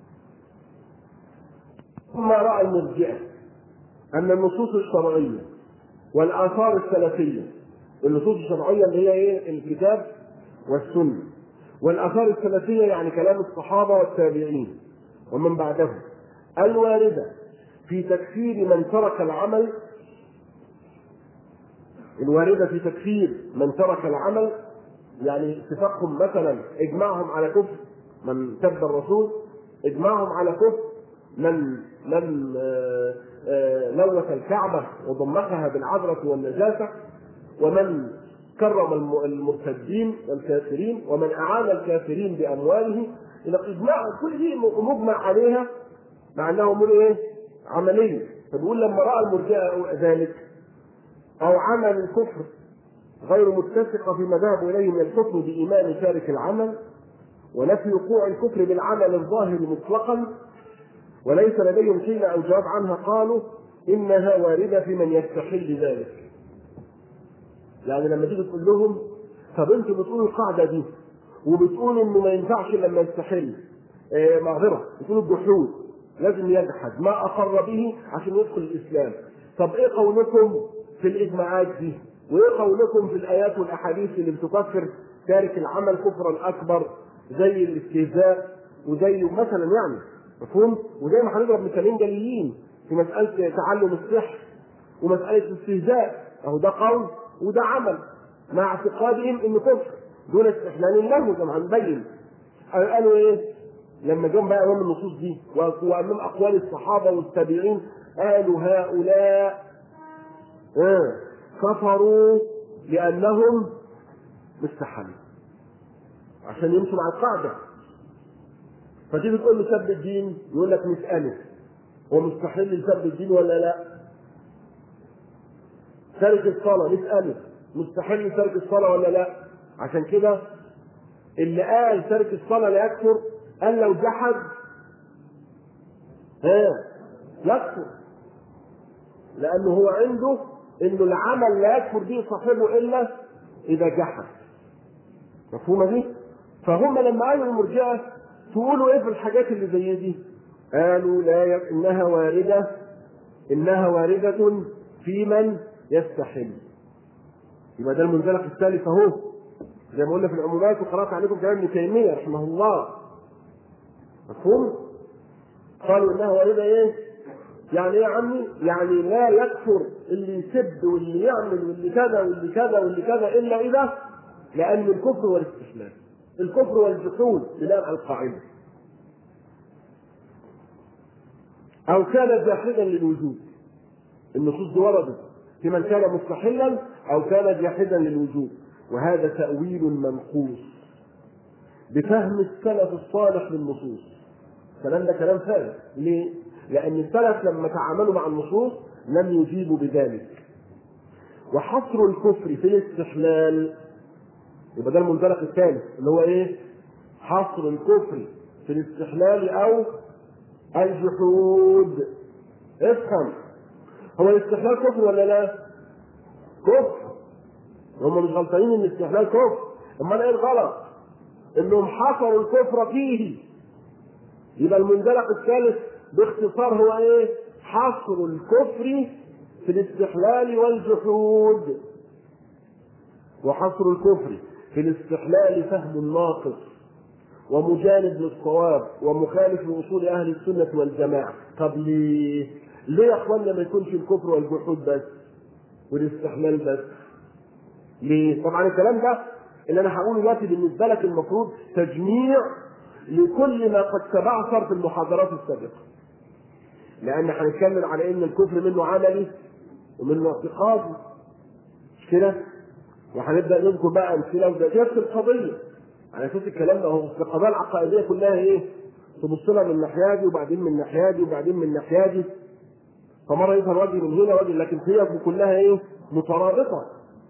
ثم رأى المرجئة أن النصوص الشرعية والآثار السلفية النصوص الشرعية اللي هي إيه؟ الكتاب والسنة والآثار السلفية يعني كلام الصحابة والتابعين ومن بعدهم الواردة في تكفير من ترك العمل الواردة في تكفير من ترك العمل يعني اتفاقهم مثلا اجماعهم على كفر من سب الرسول اجماعهم على كفر من من لوث الكعبة وضمخها بالعذرة والنجاسة ومن كرم المرتدين والكافرين ومن أعان الكافرين بأمواله إلى إجماع كل دي مجمع عليها مع أنه أمور إيه؟ عملية فبيقول لما رأى المرجئة ذلك أو عمل الكفر غير متفقة فيما ذهبوا إليه من الحكم بإيمان تارك العمل ونفي وقوع الكفر بالعمل الظاهر مطلقا وليس لديهم حين أو جواب عنها قالوا إنها واردة في من يستحل ذلك يعني لما تيجي تقول لهم طب انتوا بتقولوا القاعدة دي وبتقولوا انه ما ينفعش لما يستحل آه معذرة بتقولوا الجحود لازم يجحد ما أقر به عشان يدخل الإسلام طب إيه قولكم في الإجماعات دي وإيه قولكم في الآيات والأحاديث اللي بتكفر تارك العمل كفرا أكبر زي الاستهزاء وزي مثلا يعني مفهوم وزي ما هنضرب مثالين جليين في مسألة تعلم السحر ومسألة الاستهزاء أهو ده قول وده عمل مع اعتقادهم إنه كفر دون استحلال له زي ما هنبين قالوا إيه؟ لما جم بقى امام النصوص دي وامام اقوال الصحابه والتابعين قالوا هؤلاء آه كفروا لانهم مستحلوا عشان يمشوا مع القاعده فتيجي تقول له سب الدين يقول لك نساله هو مستحيل يسب الدين ولا لا؟ ترك الصلاه نساله مستحيل ترك الصلاه ولا لا؟ عشان كده اللي قال ترك الصلاه لا يكفر قال لو جحد ها يكفر لانه هو عنده انه العمل لا يكفر به صاحبه الا اذا جحد مفهومه دي فهم لما قالوا المرجئه تقولوا ايه في الحاجات اللي زي دي قالوا لا ي... انها وارده انها وارده في من يستحل يبقى ده المنزلق الثالث اهو زي ما قلنا في العمومات وقرات عليكم كلام ابن تيميه رحمه الله مفهوم؟ قالوا انها وارده ايه؟ يعني ايه يا عمي؟ يعني لا يكفر اللي يسب واللي يعمل واللي كذا واللي كذا واللي كذا الا اذا لان الكفر والاستحلال الكفر والجحود بناء على القاعده او كان جاحدا للوجود النصوص دي وردت في من كان مستحلا او كان جاحدا للوجود وهذا تاويل منقوص بفهم السلف الصالح للنصوص الكلام ده كلام فارغ ليه؟ لأن السلف لما تعاملوا مع النصوص لم يجيبوا بذلك وحصر الكفر في الاستحلال يبقى ده المنطلق الثالث اللي هو ايه؟ حصر الكفر في الاستحلال أو الجحود افهم هو الاستحلال كفر ولا لا؟ كفر هم مش غلطانين ان الاستحلال كفر امال ايه الغلط؟ انهم حصروا الكفر فيه يبقى المنزلق الثالث باختصار هو ايه؟ حصر الكفر في الاستحلال والجحود وحصر الكفر في الاستحلال فهم ناقص ومجانب للصواب ومخالف لاصول اهل السنه والجماعه طب ليه؟ ليه يا اخوانا ما يكونش الكفر والجحود بس والاستحلال بس؟ ليه؟ طبعا الكلام ده اللي انا هقوله دلوقتي بالنسبه لك المفروض تجميع لكل ما قد تبعثر في المحاضرات السابقه. لان هنتكلم على ان الكفر منه عملي ومنه اعتقادي. مش كده؟ وهنبدا نذكر بقى امثله وده نفس القضيه. على اساس الكلام ده هو في القضايا العقائديه كلها ايه؟ تبص لها من الناحيه دي وبعدين من الناحيه دي وبعدين من الناحيه دي. فمره يظهر وجه من هنا وجه لكن هي كلها ايه؟ مترابطه.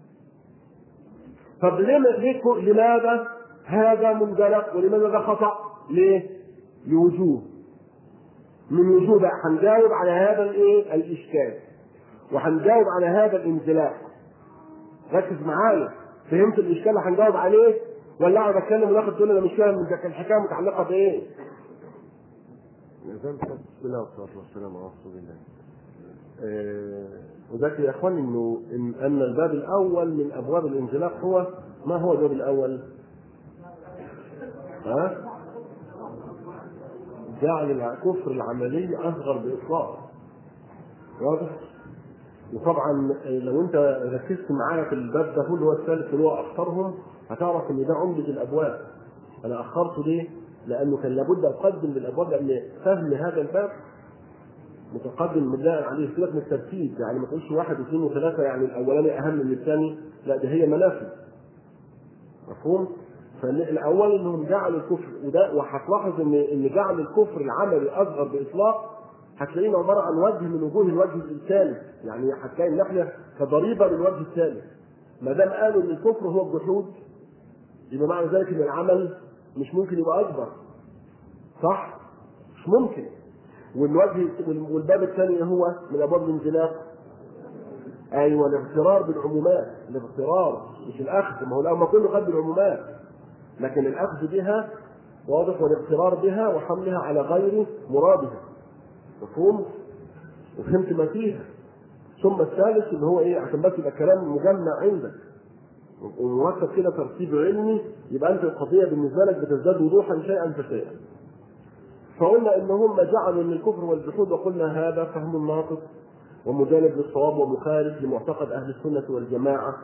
طب ليه ليه لماذا هذا منزلق ولماذا ده خطا؟ ليه؟ لوجوه من وجوه بقى هنجاوب على هذا الايه؟ الاشكال وهنجاوب على هذا الانزلاق ركز معايا فهمت الاشكال اللي هنجاوب عليه ولا اقعد اتكلم وناخد تقول انا مش فاهم الحكايه متعلقه بايه؟ بسم الله والصلاه والسلام على رسول الله. وذكر يا اخواني انه إن, ان الباب الاول من ابواب الانزلاق هو ما هو الباب الاول؟ ها؟ جعل الكفر العملي اصغر باطلاق. واضح؟ وطبعا لو انت ركزت معايا في الباب ده اللي هو الثالث اللي هو اخطرهم هتعرف ان ده عمده الابواب. انا اخرته ليه؟ لانه كان لابد اقدم للابواب لان فهم هذا الباب متقدم بناء عليه سيبك من الترتيب يعني ما تقولش واحد واثنين وثلاثه يعني الاولاني اهم من الثاني لا ده هي منافذ مفهوم؟ فالاول انهم جعلوا الكفر وده وهتلاحظ ان ان جعل الكفر العملي اصغر باطلاق هتلاقيه عباره عن وجه من وجوه الوجه الثالث يعني هتلاقي ان احنا كضريبه للوجه الثالث ما دام قالوا ان الكفر هو الجحود يبقى معنى ذلك ان العمل مش ممكن يبقى اكبر صح؟ مش ممكن والوجه والباب الثاني هو من ابواب الانزلاق ايوه الاغترار بالعمومات الاغترار مش الاخذ ما هو الامر كله خد بالعمومات لكن الاخذ بها واضح والاغترار بها وحملها على غير مرادها مفهوم؟ وفهمت ما فيها ثم الثالث اللي هو ايه عشان بس يبقى الكلام مجمع عندك ومرتب كده ترتيب علمي يبقى انت القضيه بالنسبه لك بتزداد وضوحا شيئا فشيئا. فقلنا ان هم جعلوا من الكفر والجحود وقلنا هذا فهم ناقص ومجانب للصواب ومخالف لمعتقد اهل السنه والجماعه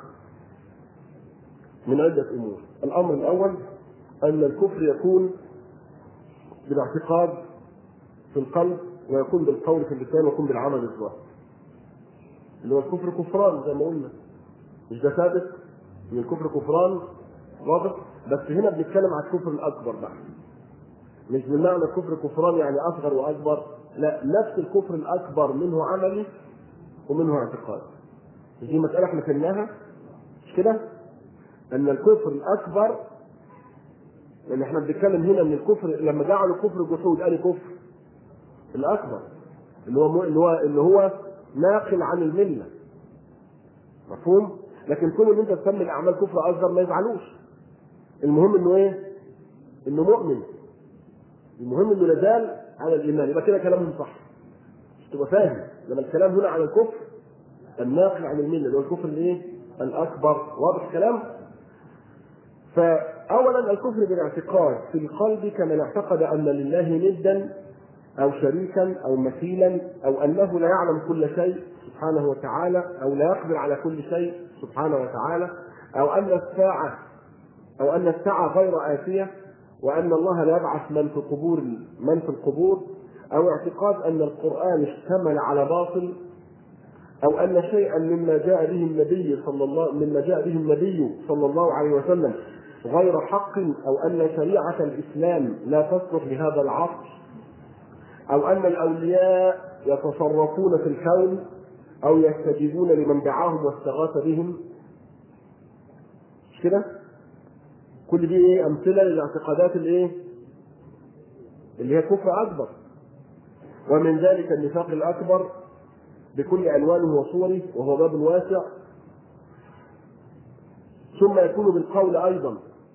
من عده امور. الامر الاول ان الكفر يكون بالاعتقاد في القلب ويكون بالقول في اللسان ويكون بالعمل الظاهر. اللي هو الكفر كفران زي ما قلنا. مش ده ثابت؟ من الكفر كفران واضح بس هنا بنتكلم على الكفر الاكبر بقى مش بمعنى كفر كفران يعني اصغر واكبر لا نفس الكفر الاكبر منه عملي ومنه اعتقاد دي مساله احنا فهمناها مش كده ان الكفر الاكبر لان احنا بنتكلم هنا من الكفر لما جعلوا كفر جحود قال كفر الاكبر اللي هو اللي هو اللي هو ناقل عن المله مفهوم؟ لكن كل ان انت تسمي الاعمال كفر اصغر ما يزعلوش المهم انه ايه؟ انه مؤمن المهم انه لازال على الايمان يبقى كده كلامهم صح مش تبقى فاهم لما الكلام هنا على الكفر الناقل عن المله اللي هو الكفر الايه؟ الاكبر واضح الكلام؟ فاولا الكفر بالاعتقاد في القلب كمن اعتقد ان لله ندا او شريكا او مثيلا او انه لا يعلم كل شيء سبحانه وتعالى او لا يقدر على كل شيء سبحانه وتعالى او ان الساعه او ان الساعه غير اتيه وان الله لا يبعث من في قبور من في القبور او اعتقاد ان القران اشتمل على باطل او ان شيئا مما جاء به النبي صلى الله مما جاء به النبي صلى الله عليه وسلم غير حق او ان شريعه الاسلام لا تصلح لهذا العصر او ان الاولياء يتصرفون في الكون او يستجيبون لمن دعاهم واستغاث بهم مش كده؟ كل دي ايه امثله للاعتقادات الايه؟ اللي هي كفر اكبر ومن ذلك النفاق الاكبر بكل الوانه وصوره وهو باب واسع ثم يكون بالقول ايضا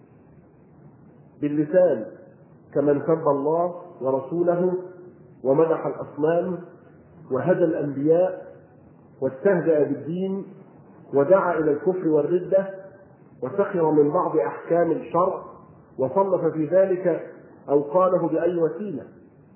باللسان كمن سب الله ورسوله ومدح الاصنام وهدى الانبياء واستهزأ بالدين ودعا الى الكفر والرده وسخر من بعض احكام الشرع وصنف في ذلك او قاله باي وسيله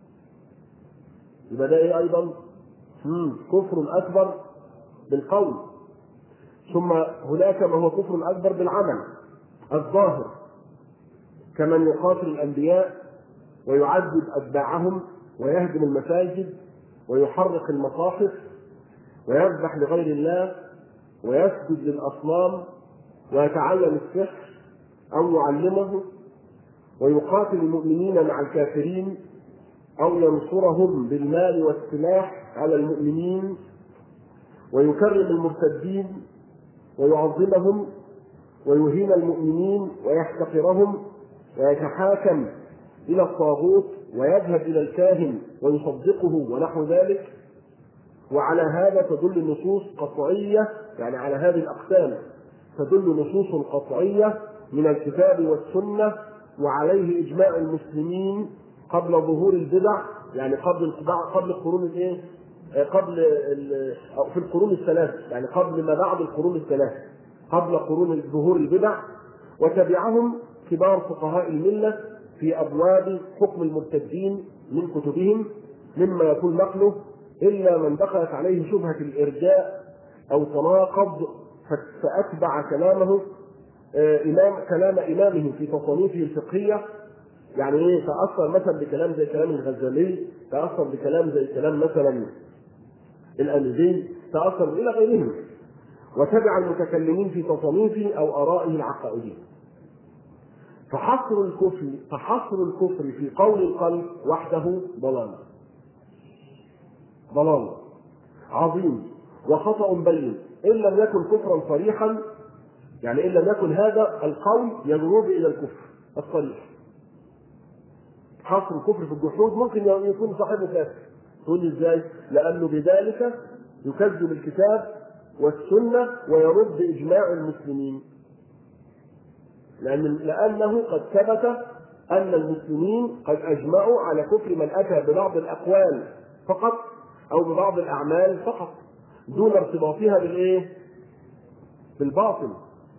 يبقى ده ايه ايضا مم. كفر اكبر بالقول ثم هناك ما هو كفر اكبر بالعمل الظاهر كمن يقاتل الانبياء ويعذب اتباعهم ويهدم المساجد ويحرق المصاحف ويذبح لغير الله ويسجد للاصنام ويتعلم السحر او يعلمه ويقاتل المؤمنين مع الكافرين او ينصرهم بالمال والسلاح على المؤمنين ويكرم المرتدين ويعظمهم ويهين المؤمنين ويحتقرهم ويتحاكم الى الطاغوت ويذهب الى الكاهن ويصدقه ونحو ذلك وعلى هذا تدل نصوص قطعيه يعني على هذه الاقسام تدل نصوص قطعيه من الكتاب والسنه وعليه اجماع المسلمين قبل ظهور البدع يعني قبل قبل القرون الايه؟ قبل أو في القرون الثلاث يعني قبل ما بعد القرون الثلاث قبل قرون ظهور البدع وتبعهم كبار فقهاء المله في ابواب حكم المرتدين من كتبهم مما يكون نقله الا من دخلت عليه شبهه الارجاء او تناقض فاتبع كلامه امام كلام امامه في تصانيفه الفقهيه يعني ايه تاثر مثلا بكلام زي كلام الغزالي تاثر بكلام زي كلام مثلا الاميزي تاثر الى غيرهم وتبع المتكلمين في تصانيفه او ارائه العقائديه فحصر الكفر فحصر الكفر في قول القلب وحده ضلال ضلال عظيم وخطأ بين إن لم يكن كفرا صريحا يعني إن لم يكن هذا القول يجرب إلى الكفر الصريح حصر الكفر في الجحود ممكن يكون صاحبه كافر تقول لي ازاي؟ لأنه بذلك يكذب الكتاب والسنة ويرد إجماع المسلمين لأن لأنه قد ثبت أن المسلمين قد أجمعوا على كفر من أتى ببعض الأقوال فقط أو ببعض الأعمال فقط دون ارتباطها بالإيه؟ بالباطل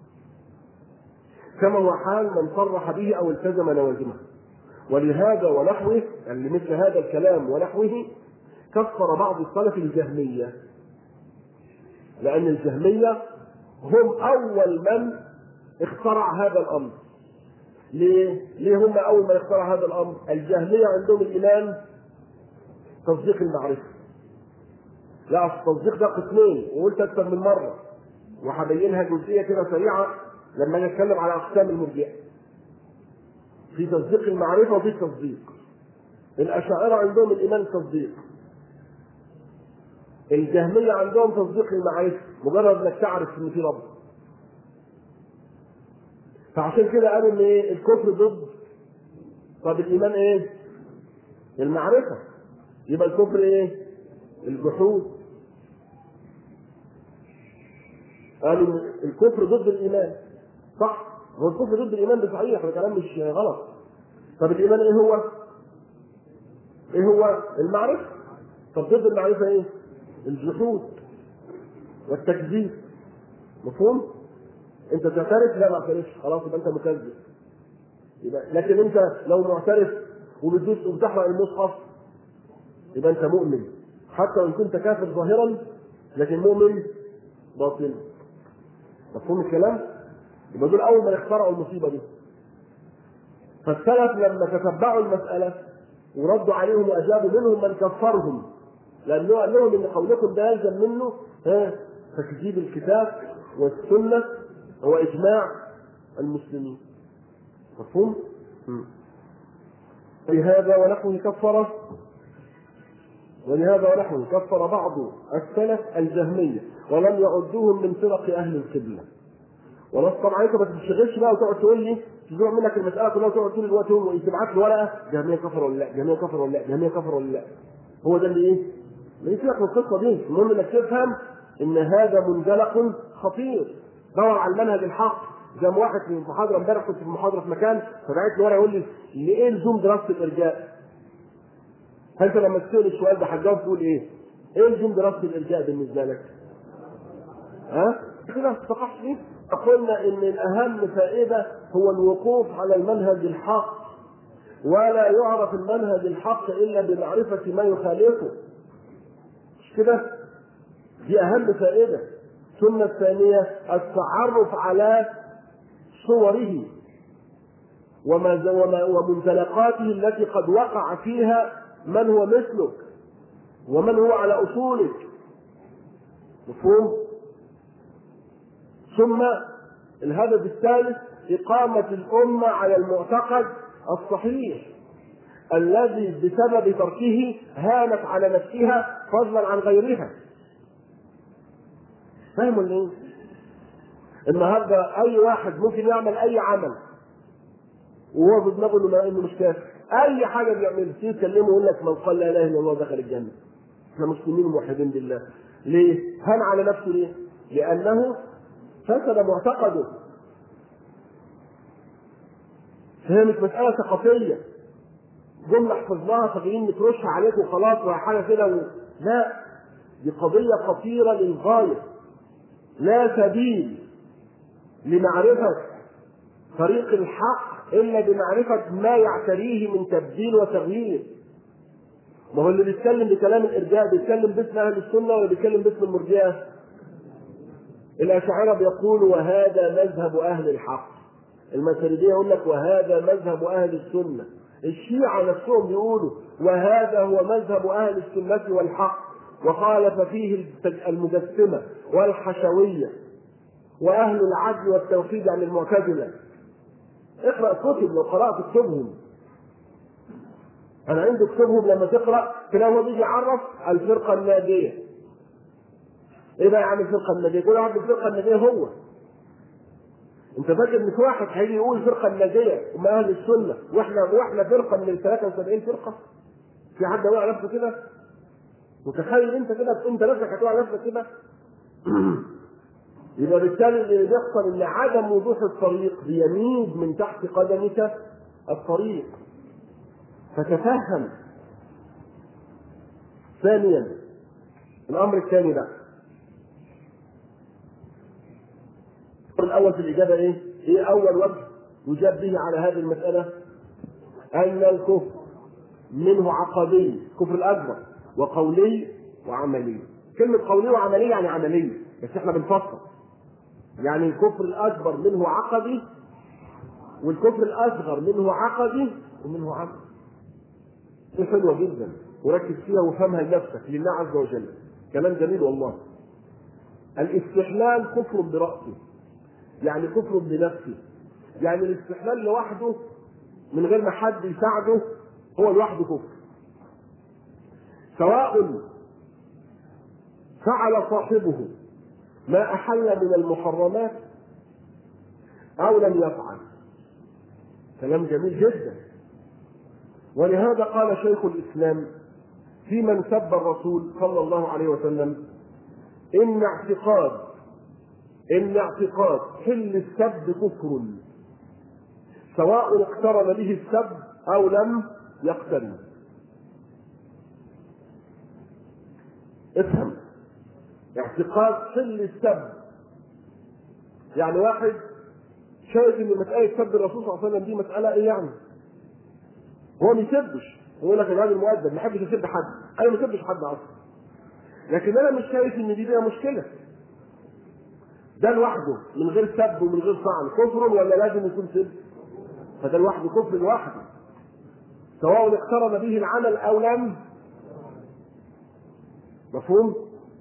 كما هو حال من صرح به أو التزم لوازمه ولهذا ونحوه يعني لمثل هذا الكلام ونحوه كفر بعض السلف الجهمية لأن الجهمية هم أول من اخترع هذا الأمر ليه؟ ليه هم أول من اخترع هذا الأمر؟ الجهمية عندهم الإيمان تصديق المعرفة لا التصديق ده قسمين وقلت أكثر من مرة وهبينها جزئية كده سريعة لما نتكلم على أقسام المرجئة في تصديق المعرفة وفي التصديق الأشاعرة عندهم الإيمان التصديق الجهمية عندهم تصديق المعرفة مجرد انك تعرف ان في رب فعشان كده قالوا ان ايه الكفر ضد طب الايمان ايه؟ المعرفة يبقى الكفر ايه؟ الجحود قالوا الكفر ضد الايمان صح؟ هو الكفر ضد الايمان ده صحيح ده كلام مش غلط طب الايمان ايه هو؟ ايه هو؟ المعرفة طب ضد المعرفة ايه؟ الجحود والتكذيب مفهوم؟ انت تعترف لا ما تعترفش خلاص يبقى انت مكذب يبقى لكن انت لو معترف وبتدوس وبتحرق المصحف يبقى انت مؤمن حتى وان كنت كافر ظاهرا لكن مؤمن باطنا مفهوم الكلام؟ يبقى دول اول ما اخترعوا المصيبه دي فالسلف لما تتبعوا المساله وردوا عليهم واجابوا منهم من كفرهم لانه قال لهم ان قولكم ده يلزم منه ها تكذيب الكتاب والسنه هو اجماع المسلمين مفهوم؟ لهذا ونحوه كفر ولهذا ونحوه كفر بعض السلف الجهميه ولم يعدوهم من فرق اهل القبله ونص طبعا انت ما تشتغلش بقى وتقعد تقول لي تزوع منك المساله كلها وتقعد طول الوقت وتبعت لي ورقه جهميه كفر ولا لا جهميه كفر ولا لا جهميه كفر ولا لا هو ده اللي ايه؟ ما يسيبك من القصه دي المهم انك تفهم ان هذا منزلق خطير دور على المنهج الحق زي ما واحد في محاضره امبارح كنت في محاضره في مكان فبعت لي ورقه يقول لي ليه لزوم دراسه الارجاء؟ فانت لما تسال السؤال ده هتجاوب تقول ايه؟ ايه لزوم دراسه الارجاء بالنسبه لك؟ ها؟ كده استقحت فيه قلنا ان الاهم فائده هو الوقوف على المنهج الحق ولا يعرف المنهج الحق الا بمعرفه ما يخالفه مش كده دي اهم فائده السنه الثانيه التعرف على صوره وما وما ومنزلقاته التي قد وقع فيها من هو مثلك ومن هو على اصولك مفهوم ثم الهدف الثالث إقامة الأمة على المعتقد الصحيح الذي بسبب تركه هانت على نفسها فضلا عن غيرها فاهم ولا ايه؟ النهارده اي واحد ممكن يعمل اي عمل وهو في دماغه انه انه مش كافر اي حاجه بيعملها تيجي تكلمه يقول لك من قال لا اله الا الله دخل الجنه احنا مسلمين وموحدين بالله ليه؟ هان على نفسه ليه؟ لانه فسد معتقده هي مش مسألة ثقافية جملة حفظناها فاكرين نترشها عليك وخلاص وحاجة كده و... لا دي قضية خطيرة للغاية لا سبيل لمعرفة طريق الحق إلا بمعرفة ما يعتريه من تبديل وتغيير ما هو اللي بيتكلم بكلام الإرجاء بيتكلم باسم أهل السنة ولا بيتكلم باسم المرجئة؟ الأشاعرة بيقولوا وهذا مذهب أهل الحق الماتريدية يقول لك وهذا مذهب أهل السنة الشيعة نفسهم بيقولوا وهذا هو مذهب أهل السنة والحق وخالف فيه المجسمة والحشوية وأهل العدل والتوحيد عن المعتزلة اقرأ كتب لو قرأت كتبهم أنا عندي كتبهم لما تقرأ تلاقي هو بيجي يعرف الفرقة الناجية ايه بقى يعني الفرقه الناجيه؟ كل واحد الفرقه الناجيه هو انت فاكر ان في واحد هيجي يقول فرقه الناجيه هم اهل السنه واحنا واحنا فرقه من ال 73 فرقه في حد يقول على نفسه كده متخيل انت كده انت نفسك هتقول على نفسك كده يبقى بالتالي اللي بيحصل ان عدم وضوح الطريق بيميد من تحت قدمك الطريق فتفهم ثانيا الامر الثاني ده الاول في الاجابه ايه؟ ايه اول وجه يجاب به على هذه المساله؟ ان الكفر منه عقدي الكفر الاكبر وقولي وعملي كلمه قولي وعملي يعني عملي بس احنا بنفصل يعني الكفر الاكبر منه عقدي والكفر الاصغر منه عقدي ومنه عملي دي حلوه جدا وركز فيها وافهمها لنفسك لله عز وجل كلام جميل والله الاستحلال كفر برأسه يعني كفر بنفسه يعني الاستحلال لوحده من غير ما حد يساعده هو لوحده كفر سواء فعل صاحبه ما أحل من المحرمات أو لم يفعل كلام جميل جدا ولهذا قال شيخ الإسلام في من سب الرسول صلى الله عليه وسلم إن اعتقاد إن اعتقاد حل السب كفر سواء اقترن به السب أو لم يقترن افهم اعتقاد حل السب يعني واحد شايف ان مسألة سب الرسول صلى الله عليه وسلم دي مسألة ايه يعني؟ هو ما يسبش يقول لك الراجل مؤدب ما يحبش يسب حد انا ما يسبش حد اصلا لكن انا مش شايف ان دي فيها مشكله ده لوحده من غير سب ومن غير طعن كفر ولا لازم يكون سب فده لوحده كفر لوحده سواء اقترن به العمل او لم مفهوم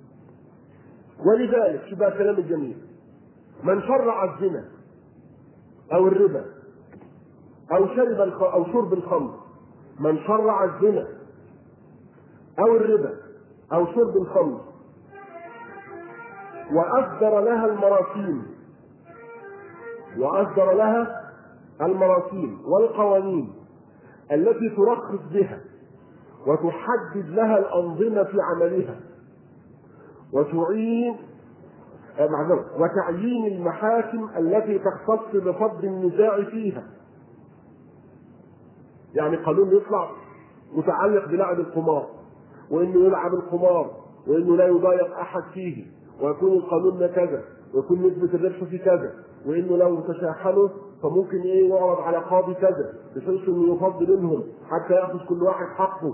ولذلك شو بقى الكلام الجميل من شرع الزنا او الربا او شرب الخ... او شرب الخمر من شرع الزنا او الربا او شرب الخمر واصدر لها المراسيم واصدر لها المراسيم والقوانين التي ترخص بها وتحدد لها الانظمه في عملها وتعين معذرة وتعيين المحاكم التي تختص بفضل النزاع فيها يعني قانون يطلع متعلق بلعب القمار وانه يلعب القمار وانه لا يضايق احد فيه ويكون القانون كذا ويكون نسبة الربح في كذا وانه لو تشاحنوا فممكن ايه يعرض على قاضي كذا بحيث انه يفضل منهم حتى ياخذ كل واحد حقه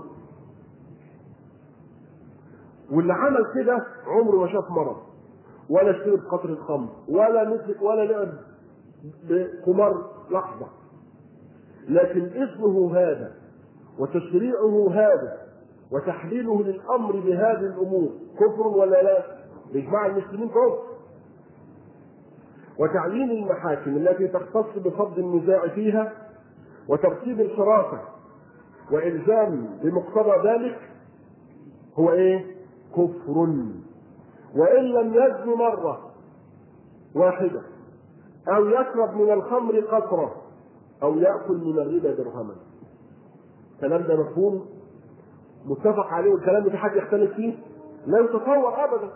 واللي عمل كده عمره ما شاف مرض ولا شرب قطرة خمر ولا مسك ولا لعب بقمار لحظة لكن اسمه هذا وتشريعه هذا وتحليله للامر بهذه الامور كفر ولا لا؟ باجماع المسلمين كفر. وتعيين المحاكم التي تختص بفض النزاع فيها وترتيب الحراسه والزام بمقتضى ذلك هو ايه؟ كفر وان لم يزن مره واحده او يشرب من الخمر قطره او ياكل من الربا درهما الكلام ده مفهوم متفق عليه والكلام ده في حد يختلف فيه لا يتصور ابدا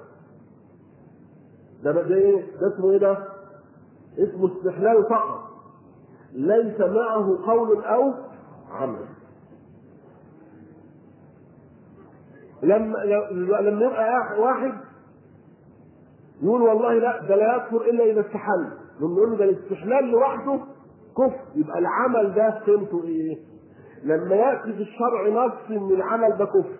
ده ده ايه ده اسمه ايه ده اسمه استحلال فقط ليس معه قول او عمل لما لما يبقى واحد يقول والله لا ده لا يكفر الا اذا استحل نقول له ده الاستحلال لوحده كفر يبقى العمل ده قيمته ايه؟ لما ياتي في الشرع نص ان العمل ده كفر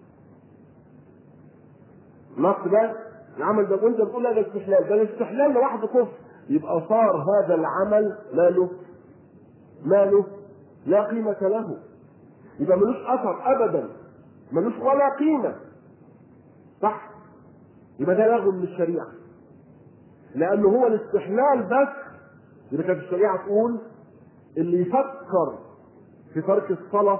نص ده العمل ده وانت بتقول لا ده استحلال ده الاستحلال لوحده كفر يبقى صار هذا العمل ماله ماله لا قيمة له يبقى ملوش أثر أبدا ملوش ولا قيمة صح يبقى ده لغو من الشريعة لأنه هو الاستحلال بس يبقى كانت الشريعة تقول اللي يفكر في ترك الصلاة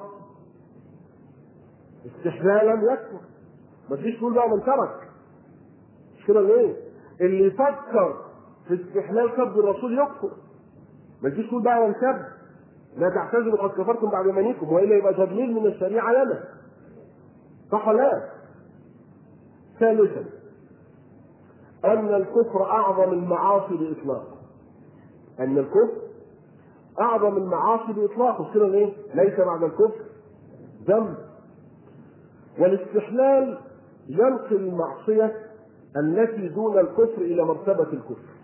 استحلالا يكفر ما تجيش تقول بقى من ترك مش كده ليه؟ اللي يفكر في في استحلال سب الرسول يكفر ما تجيش تقول بقى وانسب لا تعتذروا قد كفرتم بعد ايمانكم والا يبقى تضليل من الشريعه لنا صح ولا لا؟ ثالثا ان الكفر اعظم المعاصي باطلاق ان الكفر اعظم المعاصي باطلاق كده ليه؟ ليس بعد الكفر ذنب والاستحلال ينقل المعصيه التي دون الكفر الى مرتبه الكفر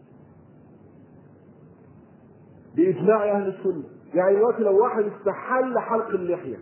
باجماع اهل السنه يعني دلوقتي لو واحد استحل حلق اللحيه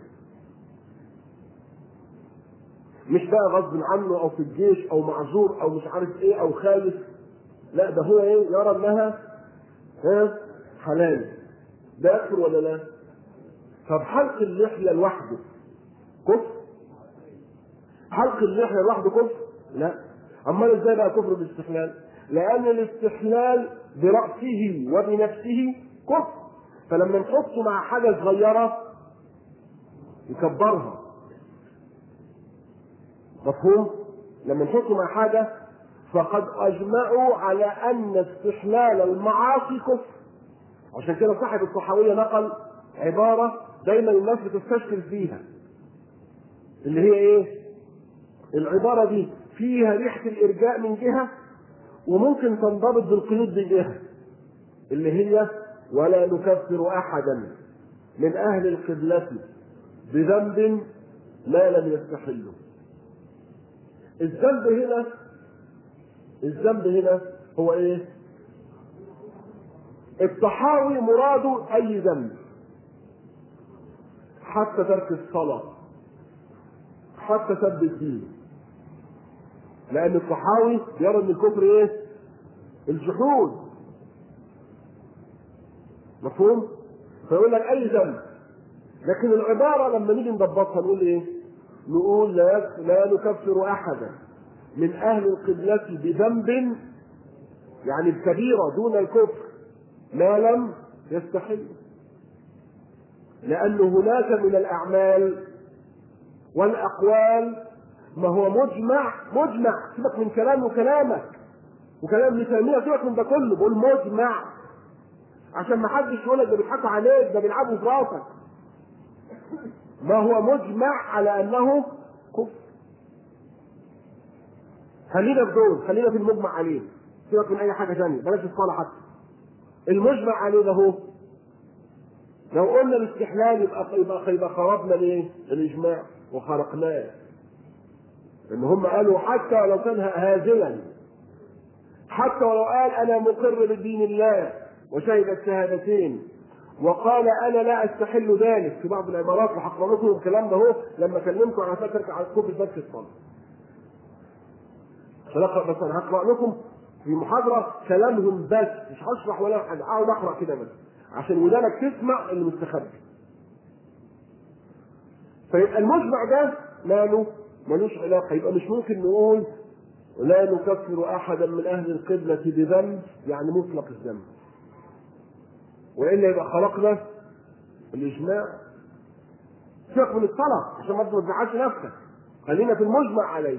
مش بقى غصب عنه او في الجيش او معذور او مش عارف ايه او خايف لا ده هو ايه يرى انها ها حلال ده يكفر ولا لا؟ طب حلق اللحيه لوحده كفر؟ حلق اللحيه لوحده كفر؟ لا امال ازاي بقى كفر بالاستحلال؟ لان الاستحلال براسه وبنفسه كفر فلما نحطه مع حاجه صغيره يكبرها مفهوم؟ لما نحطه مع حاجه فقد اجمعوا على ان استحلال المعاصي كفر عشان كده صاحب الصحويه نقل عباره دايما الناس بتستشكل فيها اللي هي ايه؟ العباره دي فيها ريحه الارجاء من جهه وممكن تنضبط بالقيود من جهه اللي هي ولا نكفر احدا من اهل القبله بذنب ما لم يستحله الذنب هنا الذنب هنا هو ايه التحاوي مراده اي ذنب حتى ترك الصلاه حتى سب الدين لان الصحاوي يرى ان الكفر ايه الجحود مفهوم فيقول لك اي ذنب لكن العباره لما نيجي نضبطها نقول ايه نقول لا لا نكفر احدا من اهل القبله بذنب يعني بكبيره دون الكفر ما لم يستحل لأن هناك من الأعمال والأقوال ما هو مجمع مجمع سيبك من كلام وكلامك وكلام ابن تيمية سيبك من ده كله بقول مجمع عشان ما حدش يقول لك ده بيضحكوا عليك ده بيلعبوا في راسك ما هو مجمع على أنه كفر خلينا في دول خلينا في المجمع عليه سيبك من أي حاجة ثانية بلاش الصلاة حتى المجمع عليه ده هو لو قلنا الاستحلال يبقى يبقى يبقى خربنا ليه؟ الاجماع وخرقناه. ان هم قالوا حتى لو كان هازلا حتى ولو قال انا مقر بدين الله وشهد الشهادتين وقال انا لا استحل ذلك في بعض العبارات وهقرا لكم الكلام ده اهو لما كلمكم عن فكره على كفر بس الصلاه. فنقرا بس انا هقرا لكم في محاضره كلامهم بس مش هشرح ولا حاجه اقعد اقرا كده بس عشان ودانك تسمع اللي مستخبي فيبقى المجمع ده ماله ملوش علاقه يبقى مش ممكن نقول لا نكفر احدا من اهل القبله بذنب يعني مطلق الذنب والا يبقى خلقنا الاجماع سيبك من الصلاه عشان ما تزعلش نفسك خلينا في المجمع عليه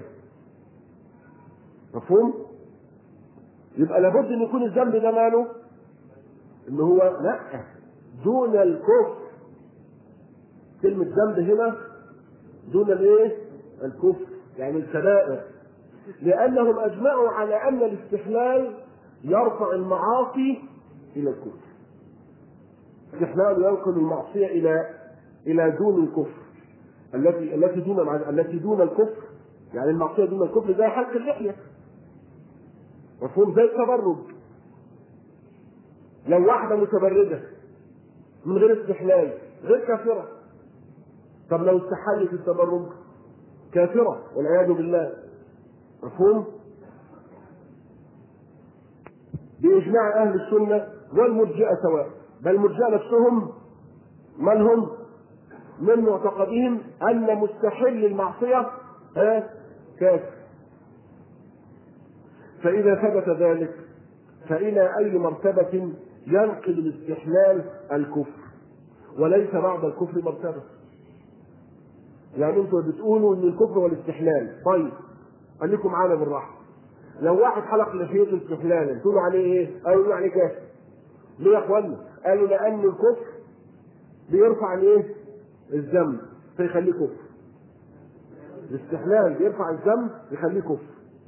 مفهوم؟ يبقى لابد ان يكون الذنب ده ماله؟ ان هو لا دون الكفر كلمة ذنب هنا دون الايه؟ الكفر يعني الكبائر لأنهم أجمعوا على أن الاستحلال يرفع المعاصي إلى الكفر. الاستحلال ينقل المعصية إلى إلى دون الكفر التي التي دون التي دون الكفر يعني المعصية دون الكفر زي حلق اللحية مفهوم زي التبرج لو واحدة متبرجة من غير استحلال غير كافرة طب لو استحلت التبرج كافرة والعياذ بالله مفهوم؟ بإجماع أهل السنة والمرجئة سواء بل المرجئة نفسهم من هم؟ من معتقدهم أن مستحل المعصية ها كافر فإذا ثبت ذلك فإلى أي مرتبة ينقل الاستحلال الكفر وليس بعد الكفر مرتبة يعني انتوا بتقولوا ان الكفر والاستحلال طيب خليكم معانا بالراحة لو واحد حلق لحيته استحلالا تقولوا عليه ايه؟ قالوا عليه كافر ليه يا اخوانا؟ قالوا لان الكفر بيرفع الايه؟ الذنب فيخليه كفر الاستحلال بيرفع الذنب يخليه كفر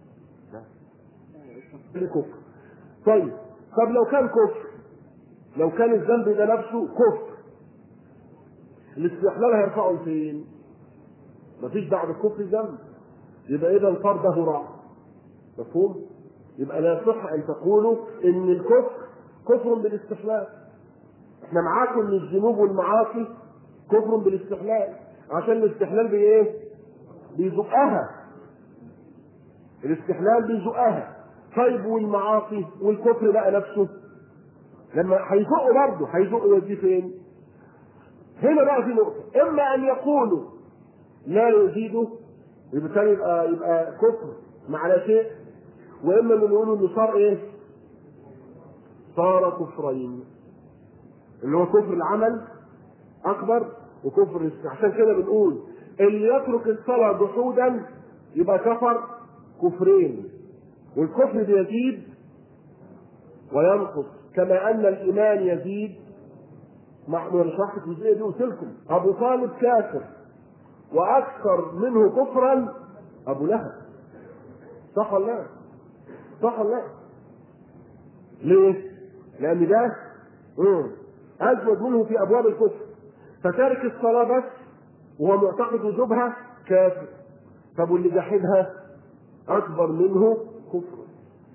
يخليه كفر طيب طب لو كان كفر لو كان الذنب ده نفسه كفر الاستحلال هيرفعه فين؟ مفيش بعد الكفر ذنب يبقى اذا فرضه راح مفهوم؟ يبقى لا يصح ان تقولوا ان الكفر كفر بالاستحلال احنا معاكم ان الذنوب والمعاصي كفر بالاستحلال عشان الاستحلال بايه؟ بيزقها الاستحلال بيزقها طيب والمعاصي والكفر بقى نفسه لما هيزقوا برضه هيزقوا يوديه فين؟ هنا بقى في نقطة إما أن يقولوا لا يزيده يبقى يبقى يبقى كفر مع لا شيء وإما أن يقولوا إنه صار إيه؟ صار كفرين اللي هو كفر العمل أكبر وكفر الاسم عشان كده بنقول اللي يترك الصلاة جحودا يبقى كفر كفرين والكفر بيزيد وينقص كما ان الايمان يزيد مع انا شرحت الجزئيه دي قلت لكم ابو طالب كافر واكثر منه كفرا ابو لهب صح ولا لا؟ صح ولا لا؟ ليه؟ لان ده مم. ازود منه في ابواب الكفر فتارك الصلاه بس وهو معتقد وجوبها كافر طب واللي جحدها اكبر منه كفر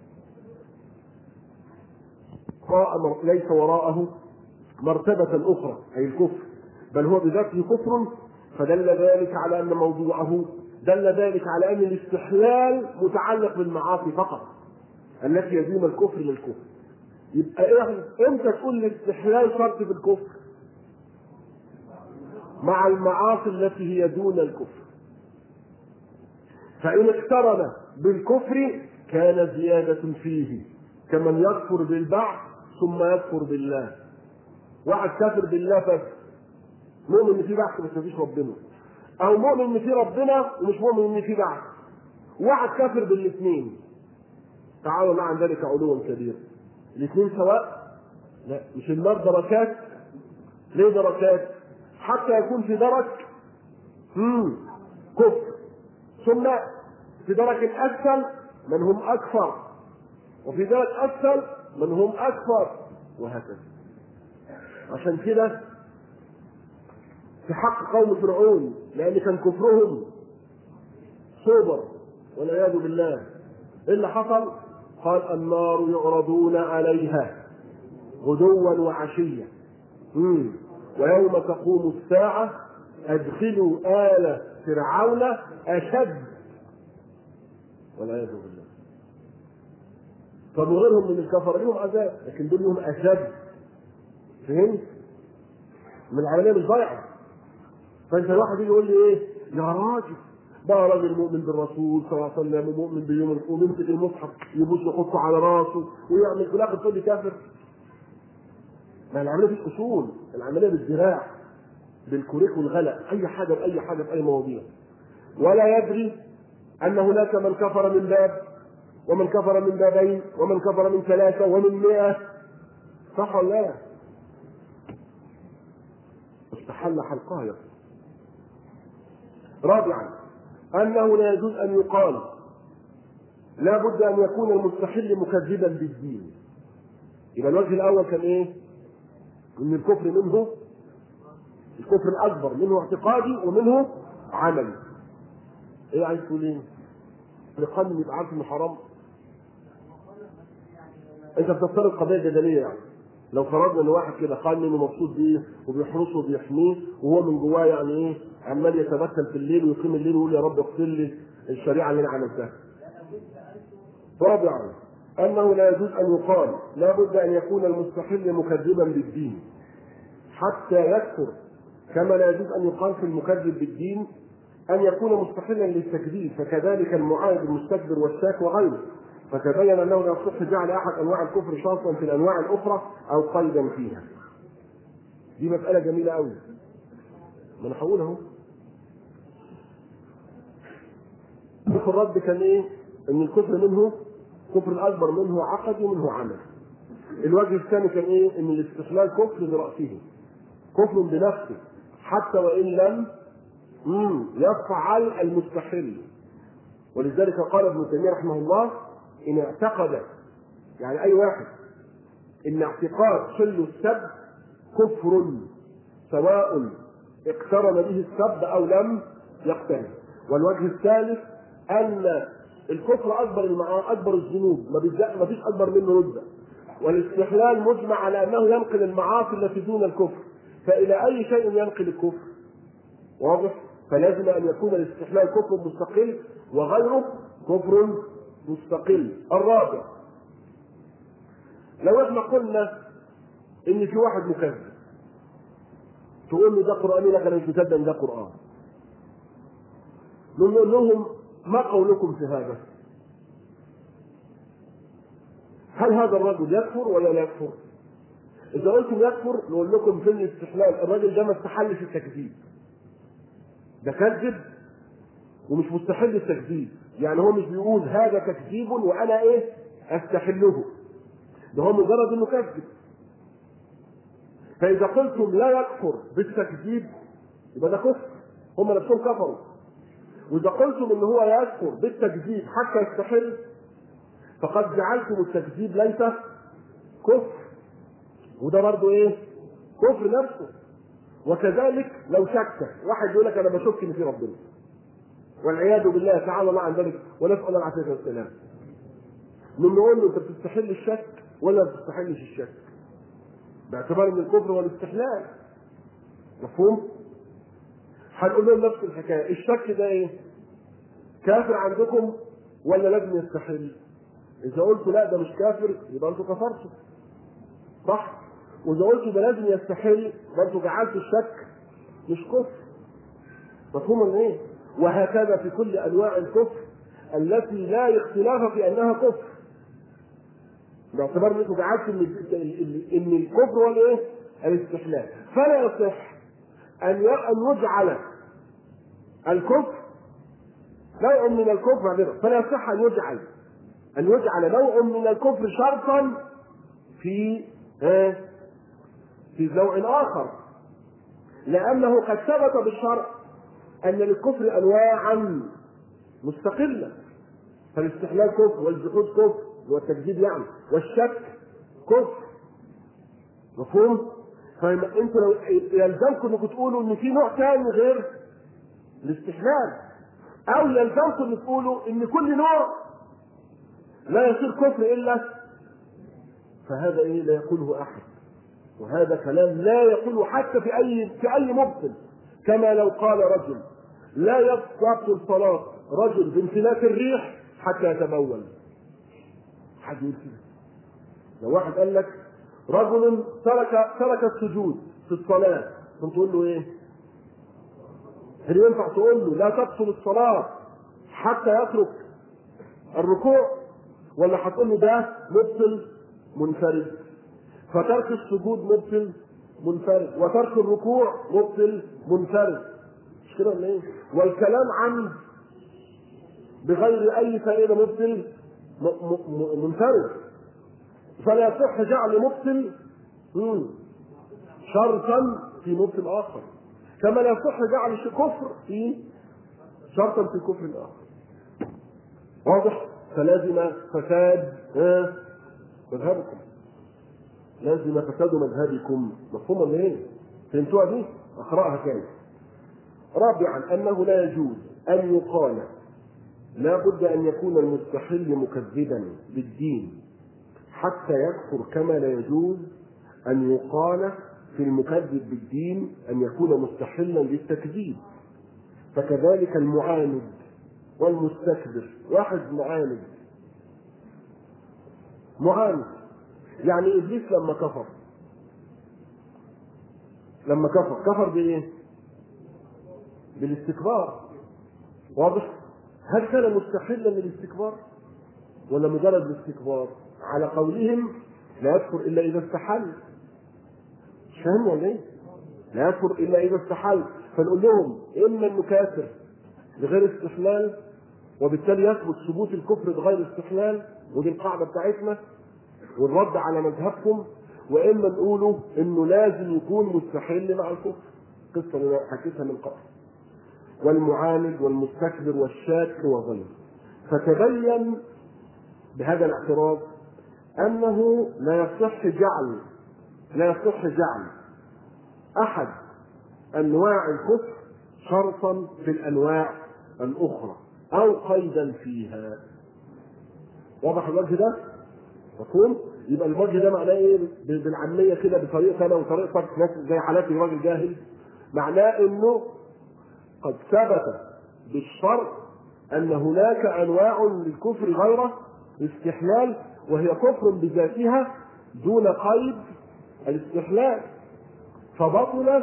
وراء ليس وراءه مرتبة أخرى أي الكفر بل هو بذاته كفر فدل ذلك على أن موضوعه دل ذلك على أن الاستحلال متعلق بالمعاصي فقط التي يزيم الكفر للكفر يبقى إيه امتى تقول الاستحلال شرط في الكفر؟ مع المعاصي التي هي دون الكفر فإن اقترن بالكفر كان زيادة فيه كمن يكفر بالبعث ثم يكفر بالله واحد كافر بالله بس مؤمن ان في بعث بس مفيش ربنا او مؤمن ان في ربنا ومش مؤمن ان في بعث واحد كافر بالاثنين تعالوا مع ذلك علوا كبيرا الاثنين سواء لا مش النار دركات ليه دركات حتى يكون في درك مم. كفر ثم في درك اسفل من هم اكثر وفي درك اسفل من هم اكثر وهكذا عشان كده في حق قوم فرعون لان كان كفرهم سوبر والعياذ بالله ايه اللي حصل؟ قال النار يعرضون عليها غدوا وعشيا مم. ويوم تقوم الساعة أدخلوا آل فرعون أشد والعياذ بالله طب وغيرهم من الكفر لهم عذاب لكن دول لهم أشد فهمت؟ من العملية مش ضايعة فأنت الواحد يجي يقول لي إيه؟ يا راجل ده راجل مؤمن بالرسول صلى الله عليه وسلم ومؤمن بيوم ويمسك المصحف يبوس يحطه على راسه ويعمل في الاخر تقول لي كافر ما العمليه مش اصول العمليه بالذراع بالكوريك والغلق اي حاجه باي حاجه في اي مواضيع ولا يدري ان هناك من كفر من باب ومن كفر من بابين ومن كفر من ثلاثه ومن مئة صح ولا لا؟ استحل حلقها رابعا انه لا يجوز ان يقال لا بد ان يكون المستحل مكذبا بالدين يبقى الوجه الاول كان ايه؟ ان الكفر منه الكفر الاكبر منه اعتقادي ومنه عملي ايه عايز تقول ايه؟ القلب يبقى عارف انه حرام انت بتفترض قضيه جدليه يعني لو فرضنا ان واحد كده قال انه مبسوط بيه وبيحرسه وبيحميه وهو من جواه يعني ايه عمال يتبتل في الليل ويقيم الليل ويقول يا رب اغفر لي الشريعه اللي انا عملتها. رابعا انه لا يجوز ان يقال لا بد ان يكون المستحل مكذبا بالدين حتى يكفر كما لا يجوز ان يقال في المكذب بالدين ان يكون مستحلا للتكذيب فكذلك المعاند المستكبر والشاك وغيره فتبين انه لا يصح جعل احد انواع الكفر شرطا في الانواع الاخرى او قيدا فيها. دي مساله جميله قوي. ما انا هقول اهو. في الرد كان ايه؟ ان الكفر منه الكفر الاكبر منه عقدي ومنه عمل الوجه الثاني كان ايه؟ ان الاستحلال كفر براسه كفر بنفسه حتى وان لم مم، يفعل المستحل ولذلك قال ابن تيميه رحمه الله ان اعتقد يعني اي واحد ان اعتقاد حل السب كفر سواء اقترن به السب او لم يقترن والوجه الثالث ان الكفر اكبر المعا اكبر الذنوب ما بيزق- ما فيش اكبر منه رده والاستحلال مجمع على انه ينقل المعاصي التي دون الكفر فالى اي شيء ينقل الكفر واضح فلازم ان يكون الاستحلال كفر مستقل وغيره كفر مستقل الرابع لو احنا قلنا ان في واحد مكذب تقول له ده قراني لك انا مش مصدق ان ده قران نقول لهم ما قولكم في هذا هل هذا الرجل يكفر ولا لا يكفر اذا قلتم يكفر نقول لكم في الاستحلال الراجل ده ما استحلش التكذيب ده كذب ومش مستحل التكذيب يعني هو مش بيقول هذا تكذيب وانا ايه استحله ده هو مجرد انه كذب فاذا قلتم لا يكفر بالتكذيب يبقى ده كفر هم نفسهم كفروا واذا قلتم ان هو يكفر بالتكذيب حتى يستحل فقد جعلتم التكذيب ليس كفر وده برضه ايه كفر نفسه وكذلك لو شك واحد يقول لك انا بشك ان في ربنا والعياذ بالله تعالى الله عن ذلك ونسال الله العافيه والسلام من نقول له انت بتستحل الشك ولا ما بتستحلش الشك باعتبار ان الكفر هو الاستحلال مفهوم؟ هنقول لهم نفس الحكايه الشك ده ايه؟ كافر عندكم ولا لازم يستحل؟ اذا قلت لا ده مش كافر يبقى انتوا كفرتوا صح؟ واذا قلت ده لازم يستحل يبقى انتوا جعلتوا الشك مش كفر مفهوم ولا ايه؟ وهكذا في كل انواع الكفر التي لا اختلاف في انها كفر باعتبار انكم جعلتم ان ان الكفر هو الايه؟ الاستحلال فلا يصح ان ان يجعل الكفر نوع من الكفر معذرة. فلا يصح ان يجعل ان يجعل نوع من الكفر شرطا في آه، في نوع اخر لانه قد ثبت بالشرع ان للكفر انواعا مستقله فالاستحلال كفر والجحود كفر والتكذيب يعني والشك كفر مفهوم؟ فانتوا لو يلزمكم انكم تقولوا ان في نوع ثاني غير الاستحلال او يلزمكم ان تقولوا ان كل نوع لا يصير كفر الا فهذا ايه لا يقوله احد وهذا كلام لا يقوله حتى في اي في اي مبطل كما لو قال رجل لا يبطل صلاة رجل بانفلات الريح حتى يتبول حد يقول كده لو واحد قال لك رجل ترك ترك السجود في الصلاة ثم تقول له ايه؟ هل ينفع تقول له لا تبطل الصلاة حتى يترك الركوع ولا هتقول له ده مبطل منفرد فترك السجود مبطل منفرد وترك الركوع مبطل منفرد مش كده ولا ايه؟ والكلام عن بغير اي فائده مبطل م- م- م- منفرد فلا يصح جعل مبطل مم، شرطا في مبطل اخر كما لا يصح جعل ش- كفر في شرطا في كفر اخر واضح فلازم فساد ها، مذهبكم لازم فساد مذهبكم مفهوم ولا ايه؟ فهمتوها دي؟ اقراها كامل رابعا انه لا يجوز ان يقال لا بد ان يكون المستحل مكذبا بالدين حتى يكفر كما لا يجوز ان يقال في المكذب بالدين ان يكون مستحلا للتكذيب فكذلك المعاند والمستكبر واحد معاند معاند يعني ابليس لما كفر لما كفر كفر بايه؟ بالاستكبار واضح؟ هل كان مستحلا للاستكبار؟ ولا مجرد الاستكبار؟ على قولهم لا يكفر الا اذا استحل مش فاهم ولا ايه؟ لا يكفر الا اذا استحل فنقول لهم اما انه كافر بغير استحلال وبالتالي يثبت ثبوت الكفر بغير استحلال ودي القاعده بتاعتنا والرد على مذهبكم واما نقوله انه لازم يكون مستحيل مع الكفر قصه اللي أنا حكيتها من قبل والمعاند والمستكبر والشاك وغيره فتبين بهذا الاعتراض انه لا يصح جعل لا يصح جعل احد انواع الكفر شرطا في الانواع الاخرى او قيدا فيها واضح الوجه ده مفهوم يبقى الوجه ده معناه ايه بالعاميه كده بطريقه انا وطريقتك ناس زي حالاتي راجل جاهل معناه انه قد ثبت بالشرط ان هناك انواع للكفر غير الاستحلال وهي كفر بذاتها دون قيد الاستحلال فبطل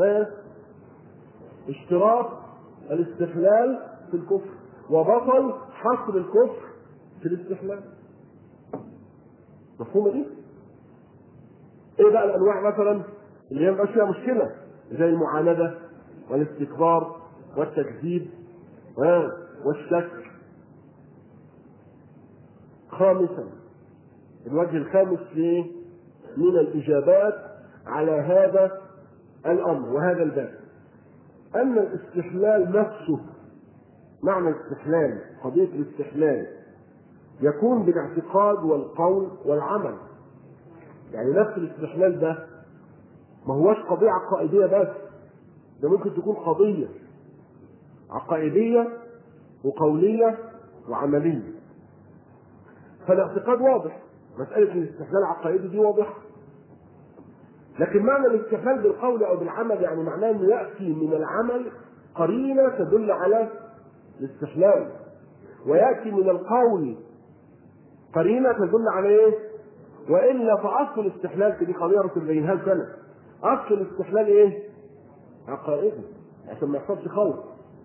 اشتراط الاستحلال في الكفر وبطل حصر الكفر في الاستحلال مفهومه دي؟ ايه بقى الانواع مثلا اللي هي مبقاش فيها مشكله زي المعانده والاستكبار والتكذيب والشك خامسا الوجه الخامس في من الاجابات على هذا الامر وهذا الباب ان الاستحلال نفسه معنى الاستحلال قضيه الاستحلال يكون بالاعتقاد والقول والعمل يعني نفس الاستحلال ده ما هوش قضيه عقائديه بس ده ممكن تكون قضيه عقائديه وقوليه وعمليه فالاعتقاد واضح مساله الاستحلال العقائدي دي واضحه لكن معنى الاستحلال بالقول او بالعمل يعني معناه انه ياتي من العمل قرينه تدل على الاستحلال وياتي من القول قرينه تدل على ايه؟ والا فاصل الاستحلال دي قضيه رسول بينها سنه اصل الاستحلال ايه؟ عقائدي عشان ما يحصلش خوف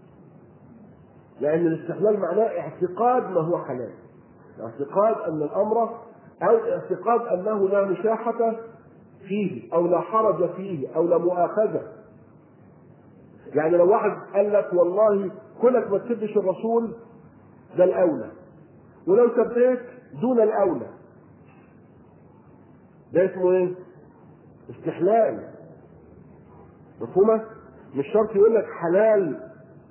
لان الاستحلال معناه اعتقاد ما هو حلال اعتقاد ان الامر او اعتقاد انه لا مشاحه فيه او لا حرج فيه او لا مؤاخذه يعني لو واحد قال لك والله كونك ما تسبش الرسول ده الاولى ولو سبيت دون الاولى ده اسمه ايه؟ استحلال مفهومه؟ مش شرط يقول لك حلال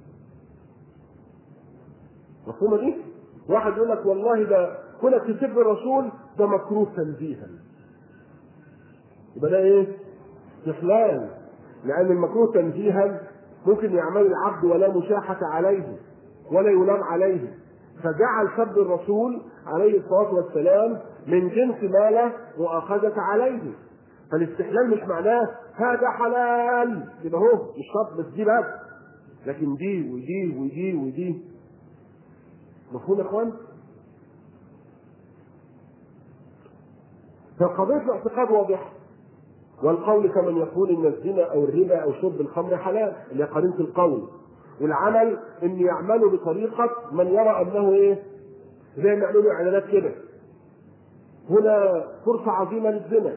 مفهومه دي؟ واحد يقول لك والله ده كونك تسب الرسول ده مكروه تنزيها يبقى ده ايه؟ استحلال لأن المكروه تنزيها ممكن يعمل العبد ولا مشاحة عليه ولا يلام عليه فجعل سب الرسول عليه الصلاة والسلام من جنس ما لا مؤاخذة عليه فالاستحلال مش معناه هذا حلال كده اهو مش شرط بس دي بس لكن دي ودي ودي ودي مفهوم يا اخوان؟ فقضية الاعتقاد واضحة والقول كمن يقول ان الزنا او الربا او شرب الخمر حلال اللي هي قرينه القول والعمل ان يعملوا بطريقه من يرى انه ايه زي ما يعملوا اعلانات كده هنا فرصه عظيمه للزنا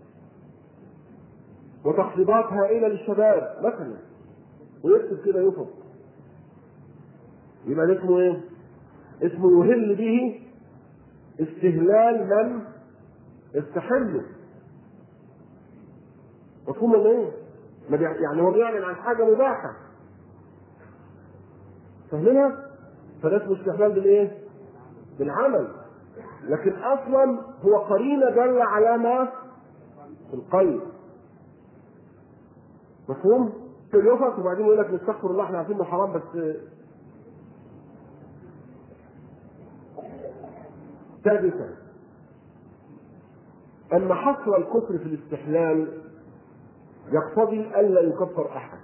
وتخفيضات هائله للشباب مثلا ويكتب كده يفض يبقى ده اسمه ايه؟ اسمه يهل به استهلال من استحله مفهوم ولا ايه؟ يعني هو بيعلن عن حاجه مباحه فاهمينها؟ فده اسمه استحلال بالايه؟ بالعمل لكن اصلا هو قرينه دل على ما في القيد مفهوم؟ يفق وبعدين يقول لك نستغفر الله احنا عارفين انه حرام بس سادسا ان حصر الكفر في الاستحلال يقتضي الا يكفر احد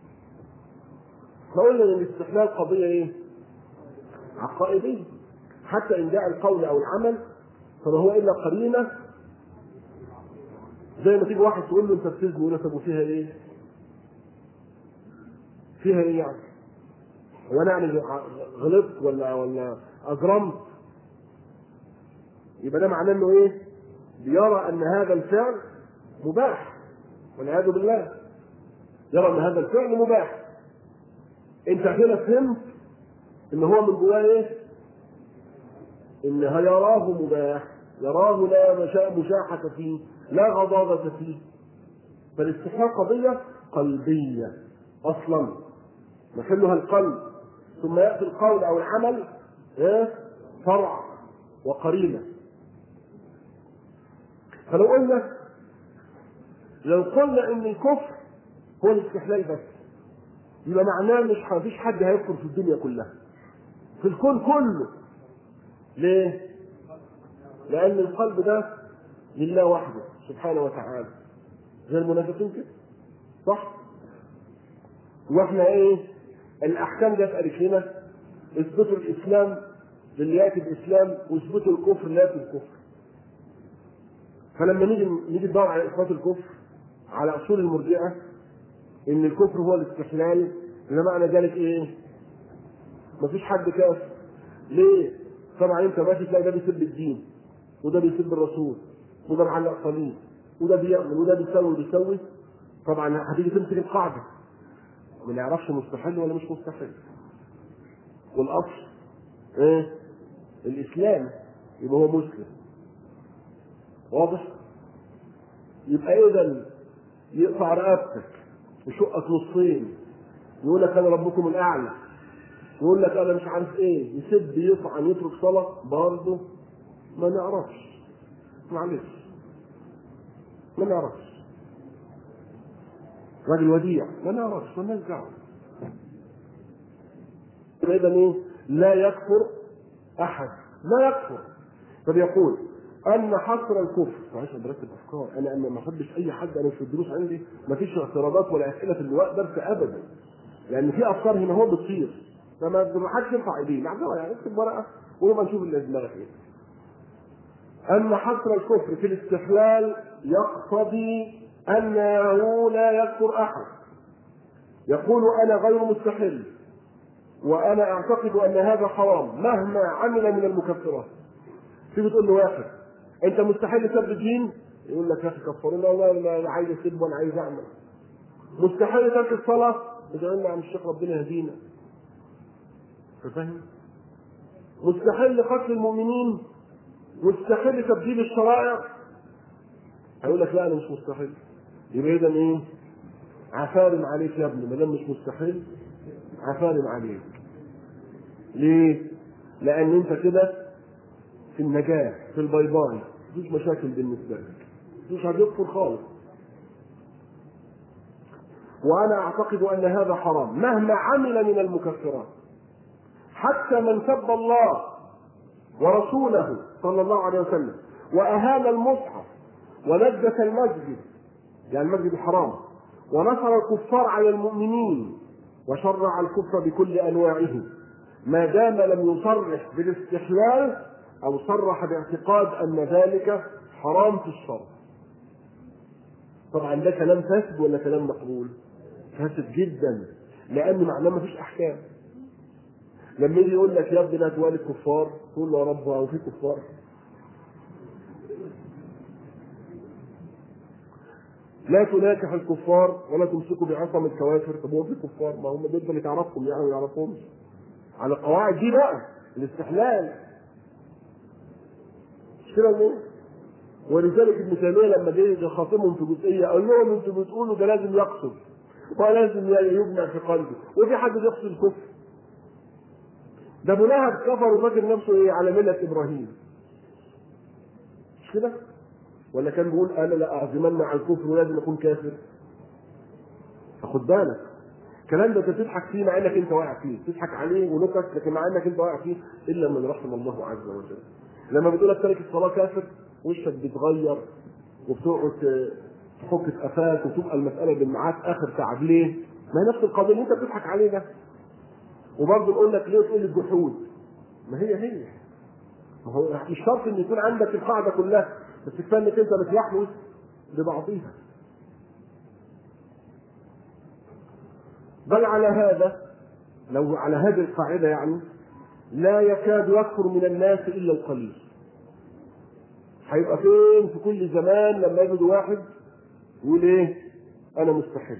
فقلنا ان الاستحلال قضيه ايه عقائديه حتى ان جاء القول او العمل فما هو الا قرينه زي ما تيجي واحد تقول له انت بتزني يقول لك طب وفيها ايه؟ فيها ايه يعني؟ هو انا يعني غلطت ولا ولا اجرمت؟ يبقى ده معناه انه ايه؟ بيرى ان هذا الفعل مباح والعياذ بالله يرى ان هذا الفعل مباح انت هنا فهمت ان هو من جواه ايه؟ إنها يراه مباح يراه لا مشاء مشاحة فيه لا غضاضة فيه فالاستحلال قضية قلبية أصلا محلها القلب ثم يأتي القول أو العمل إيه؟ فرع وقرينة فلو قلنا لو قلنا ان الكفر هو الاستحلال بس يبقى معناه مش مفيش حد هيكفر في الدنيا كلها في الكون كله ليه؟ لأن القلب ده لله وحده سبحانه وتعالى زي المنافقين كده صح؟ واحنا ايه؟ الأحكام جت قالت لنا اثبتوا الإسلام للي يأتي بالإسلام واثبتوا الكفر اللي يأتي بالكفر فلما نيجي نيجي ندور على إثبات الكفر على أصول المرجئة إن الكفر هو الاستحلال إذا معنى ذلك إيه؟ مفيش حد كافر ليه؟ طبعا أنت ماشي تلاقي ده بيسب الدين وده بيسب الرسول وده معلق صليب وده بيعمل وده بيسوي وبيسوي طبعا هتيجي تمسك القاعدة ما نعرفش مستحل ولا مش مستحل والأصل إيه؟ الإسلام يبقى هو مسلم واضح؟ يبقى إذا يقطع رقبتك يشقك نصين يقول لك انا ربكم الاعلى يقول لك انا مش عارف ايه يسب يطعن يترك صلاه برضه ما نعرفش معلش ما نعرفش راجل وديع ما نعرفش ما لناش دعوه اذا ايه لا يكفر احد لا يكفر فبيقول ان حصر الكفر معلش انا برتب افكار انا انا ما احبش اي حد انا في الدروس عندي ما فيش اعتراضات ولا اسئله في اللواء درس ابدا لان في افكار هنا هو بتصير فما ما حدش يرفع ايديه معذره يعني اكتب ورقه ونبقى نشوف اللي في دماغك ايه ان حصر الكفر في الاستحلال يقتضي انه لا يكفر احد يقول انا غير مستحل وانا اعتقد ان هذا حرام مهما عمل من المكفرات تيجي تقول له واحد انت مستحيل تسب الدين يقول لك يا اخي كفرنا والله انا عايز اسب وانا عايز اعمل مستحيل ترك الصلاه يقول لنا يا عم الشيخ ربنا يهدينا فاهم مستحيل قتل المؤمنين مستحيل تبديل الشرائع هيقول لك لا انا مش مستحيل يبقى اذا ايه عفارم عليك يا ابني ما دام مش مستحيل عفارم عليك ليه؟ لان انت كده في النجاة في البيضاء مفيش مشاكل بالنسبة لك مش هتكفر خالص وأنا أعتقد أن هذا حرام مهما عمل من المكفرات حتى من سب الله ورسوله صلى الله عليه وسلم وأهان المصحف ونجس المسجد يعني المسجد الحرام ونصر الكفار على المؤمنين وشرع الكفر بكل أنواعه ما دام لم يصرح بالاستحلال أو صرح باعتقاد أن ذلك حرام في الشرع. طبعا ده كلام فاسد ولا كلام مقبول؟ فاسد جدا لأن معناه ما فيش أحكام. لما يجي يقول لك يا ابني لا توالي الكفار تقول له يا رب هو في كفار؟ لا تناكح الكفار ولا تمسكوا بعصم الكوافر طب هو في كفار ما هم دول اللي تعرفهم يعني ما يعرفهمش على القواعد دي بقى الاستحلال مش كده ليه؟ ولذلك ابن تيميه لما جه يخاطبهم في جزئيه قال لهم انتوا بتقولوا ده لازم يقصد ولازم يجمع في قلبه وفي حد بيقصد الكفر ده ابو لهب كفر وفاكر نفسه ايه على مله ابراهيم مش كده؟ ولا كان بيقول انا لا اعزمن على الكفر ولازم اكون كافر فخد بالك الكلام ده انت تضحك فيه مع انك انت واقع فيه تضحك عليه ونكت لكن مع انك انت واقع فيه الا من رحم الله عز وجل لما بتقول لك تارك الصلاه كافر وشك بيتغير وبتقعد تحك في قفاك وتبقى المساله معاك اخر تعب ليه؟ ما هي نفس القضيه اللي انت بتضحك عليه ده وبرضه نقول لك ليه تقول الجحود ما هي هي ما هو مش شرط ان يكون عندك القاعده كلها بس كفايه انك انت بتلحوظ ببعضيها بل على هذا لو على هذه القاعده يعني لا يكاد يكفر من الناس الا القليل هيبقى فين في كل زمان لما يجد واحد يقول ايه انا مستحيل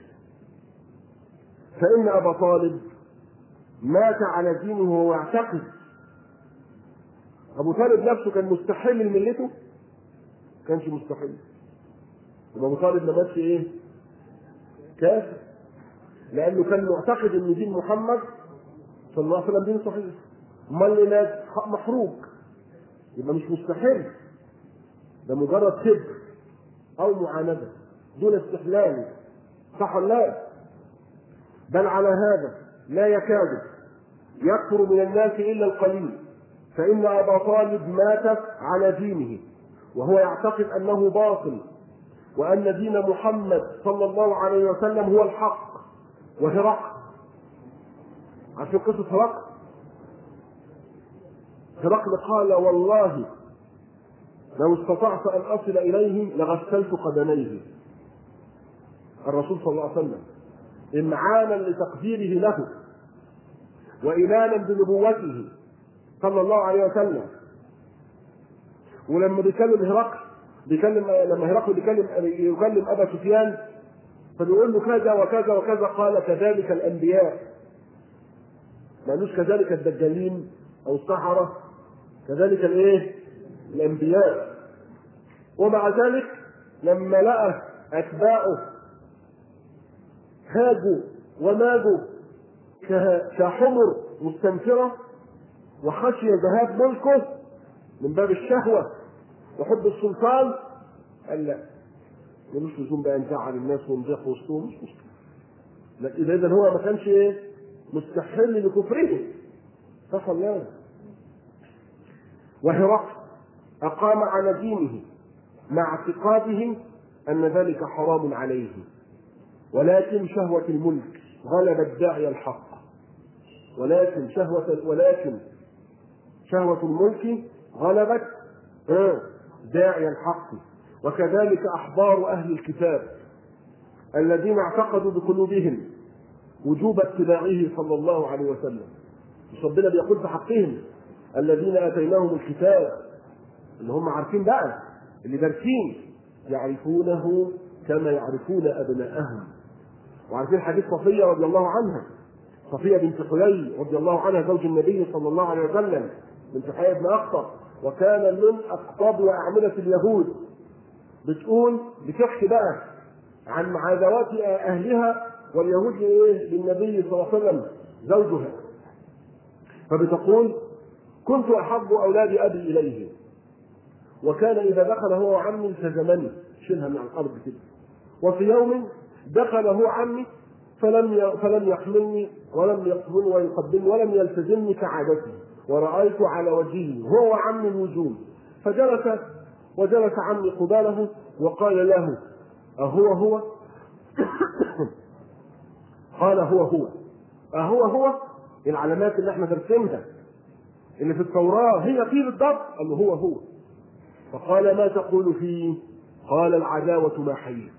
فان ابا طالب مات على دينه وهو يعتقد ابو طالب نفسه كان مستحل من ملته كانش مستحيل يبقى ابو طالب ما ماتش ايه كافر لانه كان معتقد ان دين محمد صلى الله عليه وسلم دين صحيح امال اللي مات محروق يبقى مش مستحيل ده مجرد كبر او معانده دون استحلال صح ولا لا بل على هذا لا يكاد يكثر من الناس الا القليل فان ابا طالب مات على دينه وهو يعتقد انه باطل وان دين محمد صلى الله عليه وسلم هو الحق وهرقل عارفين قصه هرقل هرقل قال والله لو استطعت ان اصل اليه لغسلت قدميه الرسول صلى الله عليه وسلم امعانا لتقديره له وايمانا بنبوته صلى الله عليه وسلم ولما بيكلم هرقل بيكلم لما هرقل بيكلم يكلم ابا سفيان فبيقول له كذا وكذا وكذا قال كذلك الانبياء ما قالوش كذلك الدجالين او السحره كذلك الايه؟ الانبياء ومع ذلك لما لقى اتباعه هاجوا وماجوا كحمر مستنفره وخشي ذهاب ملكه من باب الشهوه وحب السلطان قال لا ملوش لزوم بقى نزعل الناس ونضيق وسطهم مش مشكله لكن اذا هو ما كانش ايه مستحل لكفره صح ولا لا؟ وهرقل اقام على دينه مع اعتقاده ان ذلك حرام عليه ولكن شهوة الملك غلبت داعي الحق ولكن شهوة ولكن شهوة الملك غلبت داعي الحق وكذلك أحبار أهل الكتاب الذين اعتقدوا بقلوبهم وجوب اتباعه صلى الله عليه وسلم مش ربنا بيقول في حقهم الذين اتيناهم الكتاب اللي هم عارفين بقى اللي دارسين يعرفونه كما يعرفون ابناءهم وعارفين حديث صفيه رضي الله عنها صفيه بنت حيي رضي الله عنها زوج النبي صلى الله عليه وسلم بنت حيي بن اخطب وكان من اقطاب واعمده اليهود بتقول بتحكي بقى عن عداوات اهلها واليهود ايه للنبي صلى الله عليه وسلم زوجها فبتقول كنت احب اولاد ابي اليه وكان اذا دخل هو عمي التزمني شيلها من على الارض كده وفي يوم دخل هو عمي فلم فلم يحملني ولم يقبلني ويقبلني ولم يلتزمني كعادته ورأيت على وجهه هو عمي الوجود فجلس وجلس عمي قباله وقال له أهو هو قال هو هو أهو هو العلامات اللي احنا درسناها اللي في التوراة هي فيه بالضبط قال له هو هو فقال ما تقول فيه قال العداوة ما حييت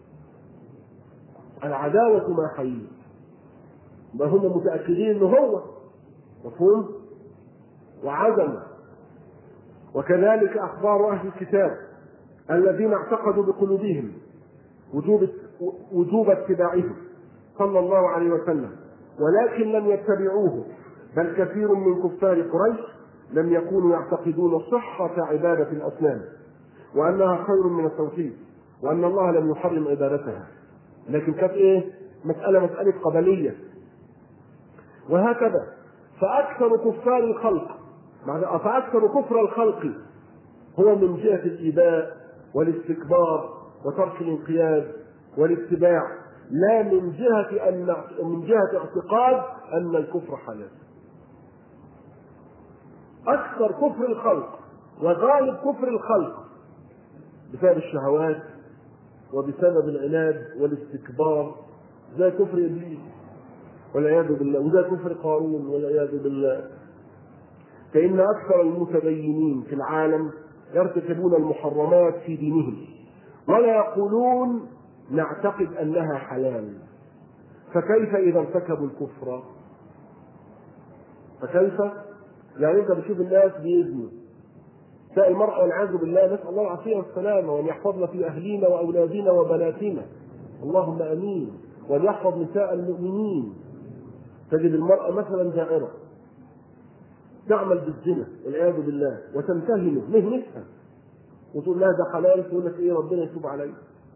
العداوة ما حييت ما هم متأكدين انه هو مفهوم وعزم وكذلك أخبار أهل الكتاب الذين اعتقدوا بقلوبهم وجوب وجوب اتباعه صلى الله عليه وسلم ولكن لم يتبعوه بل كثير من كفار قريش لم يكونوا يعتقدون صحة عبادة الأصنام وأنها خير من التوحيد وأن الله لم يحرم عبادتها لكن كانت إيه؟ مسألة مسألة قبلية وهكذا فأكثر كفار الخلق فأكثر كفر الخلق هو من جهة الإيذاء والاستكبار وترك الانقياد والاتباع لا من جهة أن من جهة اعتقاد أن الكفر حلال. أكثر كفر الخلق وغالب كفر الخلق بسبب الشهوات وبسبب العناد والاستكبار زي كفر ابليس والعياذ بالله وزي كفر قارون والعياذ بالله فإن أكثر المتدينين في العالم يرتكبون المحرمات في دينهم ولا يقولون نعتقد أنها حلال فكيف إذا ارتكبوا الكفر فكيف يعني أنت بتشوف الناس بيزنوا تلاقي المرأة والعياذ بالله نسأل الله العافية والسلامة وأن يحفظنا في أهلينا وأولادنا وبناتنا اللهم آمين وأن يحفظ نساء المؤمنين تجد المرأة مثلا جائرة تعمل بالزنا والعياذ بالله وتمتهنه مهنتها وتقول لها ده حلال تقول لك ايه ربنا يتوب علي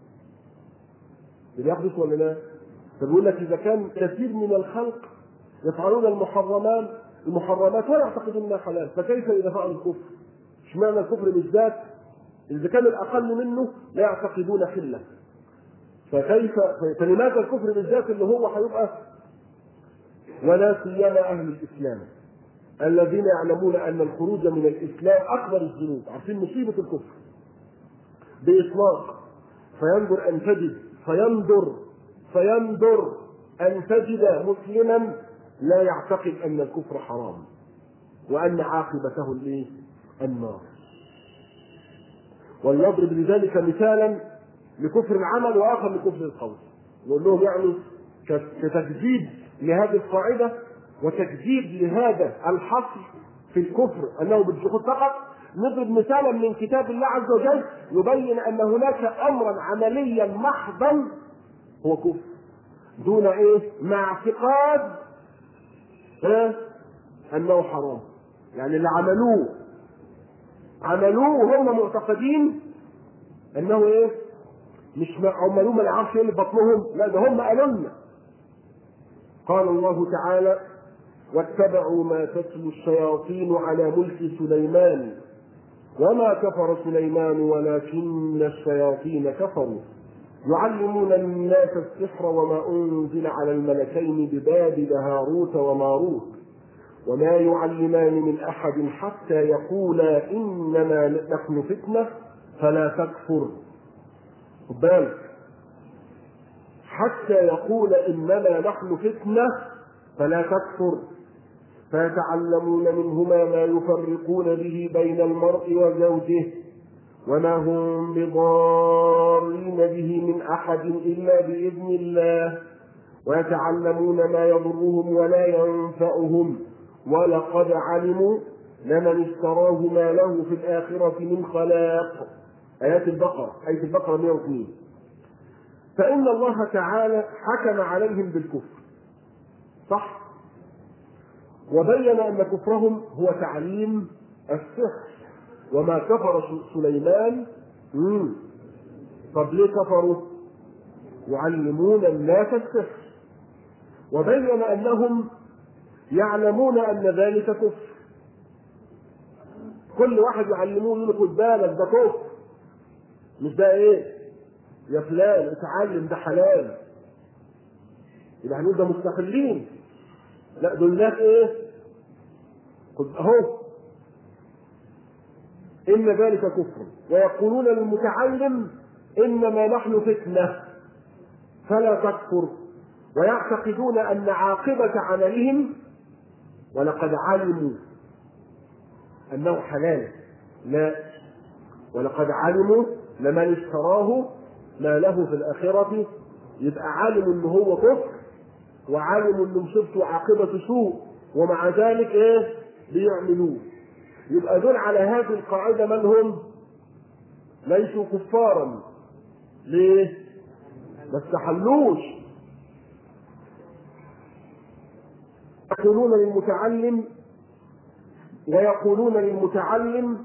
بيحدث ولا لا؟ فبيقول لك اذا كان كثير من الخلق يفعلون المحرمات المحرمات ولا يعتقدون انها حلال فكيف اذا فعلوا الكفر؟ اشمعنى الكفر بالذات اذا كان الاقل منه لا يعتقدون حله فكيف فلماذا الكفر بالذات اللي هو هيبقى ولا سيما اهل الاسلام الذين يعلمون ان الخروج من الاسلام اكبر الذنوب عارفين مصيبه الكفر باطلاق فينظر ان تجد فينظر فينظر ان تجد مسلما لا يعتقد ان الكفر حرام وان عاقبته الايه؟ النار وليضرب لذلك مثالا لكفر العمل واخر لكفر القول نقول لهم يعني كتجديد لهذه القاعده وتجديد لهذا الحصر في الكفر انه بالجحود فقط نضرب مثالا من كتاب الله عز وجل يبين ان هناك امرا عمليا محضا هو كفر دون ايه؟ مع اعتقاد إيه؟ انه حرام يعني اللي عملوه عملوه وهم معتقدين انه ايه؟ مش عملوه ما يعرفش ايه اللي في بطنهم لا ده هم قالوا لنا قال الله تعالى واتبعوا ما تتلو الشياطين على ملك سليمان وما كفر سليمان ولكن الشياطين كفروا يعلمون الناس السحر وما انزل على الملكين ببابل هاروت وماروت وما يعلمان من احد حتى يقولا انما نحن فتنه فلا تكفر خد بالك حتى يقول انما نحن فتنه فلا تكفر فيتعلمون منهما ما يفرقون به بين المرء وزوجه وما هم بضارين به من احد الا باذن الله ويتعلمون ما يضرهم ولا ينفعهم ولقد علموا لمن اشتراه ما له في الاخره من خلاق ايات البقره ايه البقره 102 فان الله تعالى حكم عليهم بالكفر صح وبين ان كفرهم هو تعليم السحر وما كفر سليمان مم. طب ليه كفروا؟ يعلمون الناس السحر وبين انهم يعلمون ان ذلك كفر كل واحد يعلموه يقول خد بالك ده كفر مش ده ايه؟ يا فلان اتعلم ده حلال يبقى هنقول ده مستقلين لا دول ناس ايه؟ خد اهو ان ذلك كفر ويقولون للمتعلم انما نحن فتنه فلا تكفر ويعتقدون ان عاقبه عملهم ولقد علموا انه حلال لا ولقد علموا لمن اشتراه ما له في الاخره يبقى عالم ان هو كفر وعالم ان مصيبته عاقبه سوء ومع ذلك ايه بيعملوه يبقى دول على هذه القاعده من هم ليسوا كفارا ليه ما استحلوش يقولون للمتعلم ويقولون للمتعلم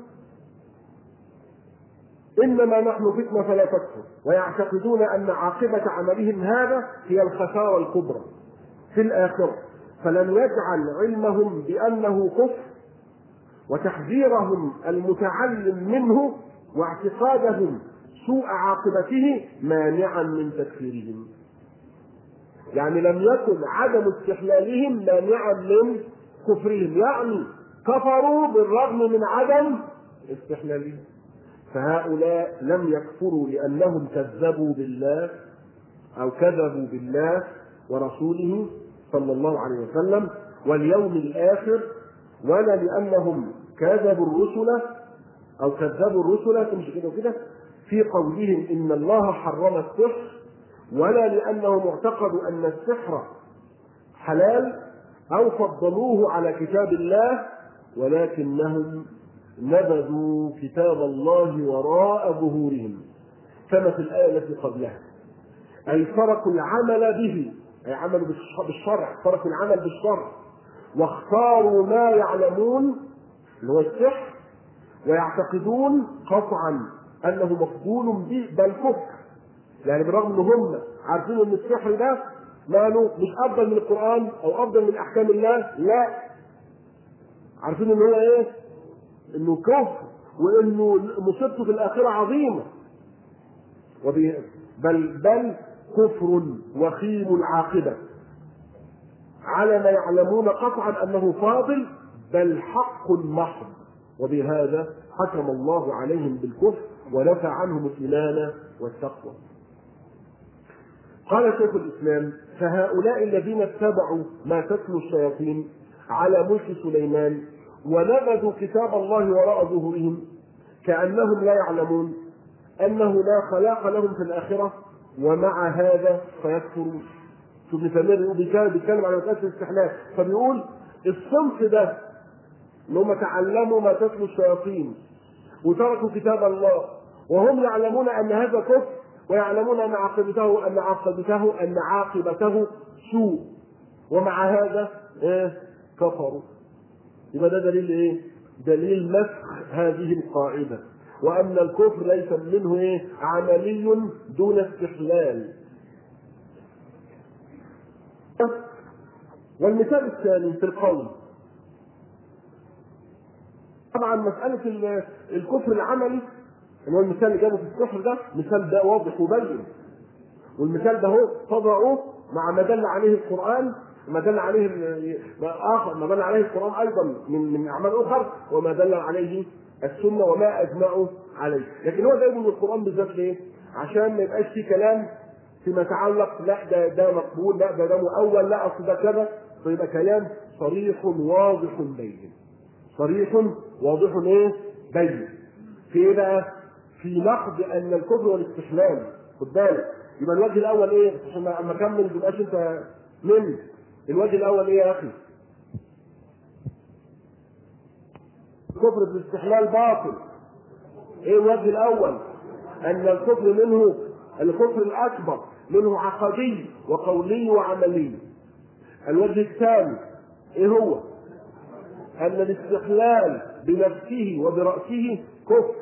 انما نحن فتنه فلا تكفر ويعتقدون ان عاقبه عملهم هذا هي الخساره الكبرى في الاخره فلم يجعل علمهم بانه كفر وتحذيرهم المتعلم منه واعتقادهم سوء عاقبته مانعا من تكفيرهم يعني لم يكن عدم استحلالهم مانعا من كفرهم يعني كفروا بالرغم من عدم استحلالهم فهؤلاء لم يكفروا لانهم كذبوا بالله او كذبوا بالله ورسوله صلى الله عليه وسلم واليوم الاخر ولا لانهم كذبوا الرسل او كذبوا الرسل مش كده وكده في قولهم ان الله حرم السحر ولا لانهم اعتقدوا ان السحر حلال او فضلوه على كتاب الله ولكنهم نبذوا كتاب الله وراء ظهورهم كما في الايه التي قبلها اي تركوا العمل به اي عملوا بالشرع تركوا العمل بالشرع واختاروا ما يعلمون اللي هو السحر ويعتقدون قطعا انه مفضول به بل كفر يعني بالرغم ان هم عارفين ان السحر ده ماله مش افضل من القران او افضل من احكام الله لا عارفين ان هو ايه انه كفر وانه مصيبته في الاخره عظيمه وبي بل بل كفر وخيم العاقبه على ما يعلمون قطعا انه فاضل بل حق محض وبهذا حكم الله عليهم بالكفر ونفى عنهم الايمان والتقوى قال شيخ الاسلام فهؤلاء الذين اتبعوا ما تتلو الشياطين على ملك سليمان ونبذوا كتاب الله وراء ظهورهم كانهم لا يعلمون انه لا خلاق لهم في الاخره ومع هذا فيكفرون شوف ابن تيميه بيتكلم بيتكلم على مساله الاستحلال فبيقول الصنف ده ان هم تعلموا ما تتلو الشياطين وتركوا كتاب الله وهم يعلمون ان هذا كفر ويعلمون ان عاقبته ان عاقبته ان عاقبته سوء ومع هذا ايه كفروا يبقى ده دليل ايه؟ دليل مسخ هذه القاعده وان الكفر ليس منه ايه؟ عملي دون استحلال والمثال الثاني في القول طبعا مسألة الكفر العملي اللي هو المثال اللي جابه في السحر ده مثال ده واضح وبين والمثال ده هو تضعه مع ما دل عليه القرآن ما دل عليه آخر ما دل عليه القرآن أيضا من من أعمال أخر وما دل عليه السنة وما أجمعوا عليه لكن هو جايبه من القرآن بالذات ليه؟ عشان ما يبقاش في كلام فيما يتعلق لا ده ده مقبول لا ده ده مؤول لا اصل ده كذا فيبقى كلام صريح واضح بين صريح واضح ايه؟ بين في ايه بقى؟ في نقد ان الكفر والاستحلال خد بالك يبقى الوجه الاول ايه؟ عشان اما اكمل ما تبقاش انت من الوجه الاول ايه يا اخي؟ الكفر في الاستحلال باطل ايه الوجه الاول؟ ان الكفر منه الكفر الاكبر منه عقدي وقولي وعملي الوجه الثاني ايه هو ان الاستحلال بنفسه وبراسه كفر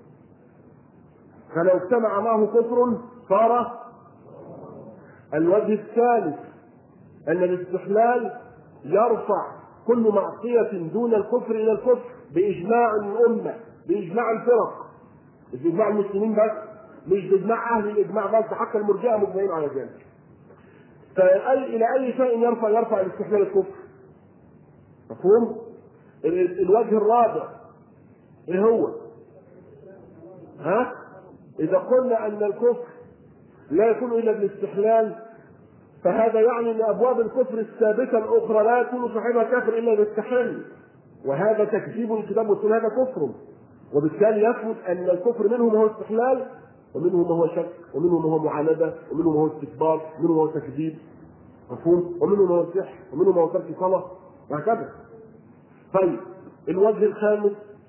فلو اجتمع معه كفر صار الوجه الثالث ان الاستحلال يرفع كل معصية دون الكفر إلى الكفر بإجماع الأمة بإجماع الفرق مش بإجماع المسلمين بس مش بإجماع أهل الإجماع بس حتى المرجئة مجمعين على ذلك فأي إلى أي شيء يرفع يرفع الاستحلال الكفر مفهوم؟ الوجه الرابع إيه هو؟ ها؟ إذا قلنا أن الكفر لا يكون إلا بالاستحلال فهذا يعني ان ابواب الكفر الثابته الاخرى لا يكون صاحبها كافر الا بالتحل وهذا تكذيب الكتاب والسنه هذا كفر وبالتالي يثبت ان الكفر منه ما هو استحلال ومنه ما هو شك ومنه ما هو معانده ومنه ما هو استكبار ومنه ما هو تكذيب مفهوم ومنه ما هو سحر ومنه ما هو ترك صلاه وهكذا طيب الوجه الخامس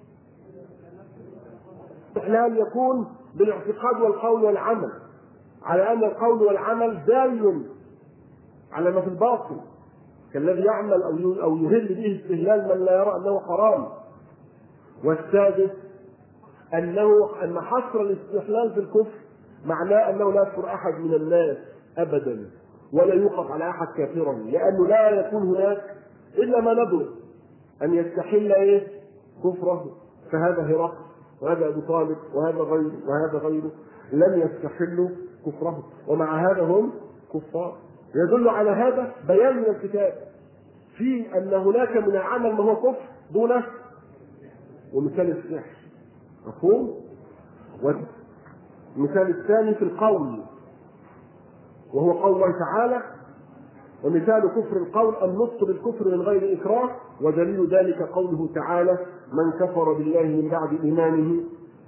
استحلال يكون بالاعتقاد والقول والعمل على ان القول والعمل دال على ما في الباطن كالذي يعمل او او يهل به استهلال من لا يرى انه حرام والسادس انه ان حصر الاستحلال في الكفر معناه انه لا يكفر احد من الناس ابدا ولا يوقف على احد كافرا لانه لا يكون هناك الا ما ندر ان يستحل ايه كفره فهذا هرقل وهذا ابو طالب وهذا غيره وهذا غيره لم يستحلوا كفره ومع هذا هم كفار يدل على هذا بيان من الكتاب في ان هناك من العمل ما هو كفر دونه ومثال السحر مفهوم؟ والمثال الثاني في القول وهو قول الله تعالى ومثال كفر القول النطق بالكفر من غير اكراه ودليل ذلك قوله تعالى من كفر بالله من بعد ايمانه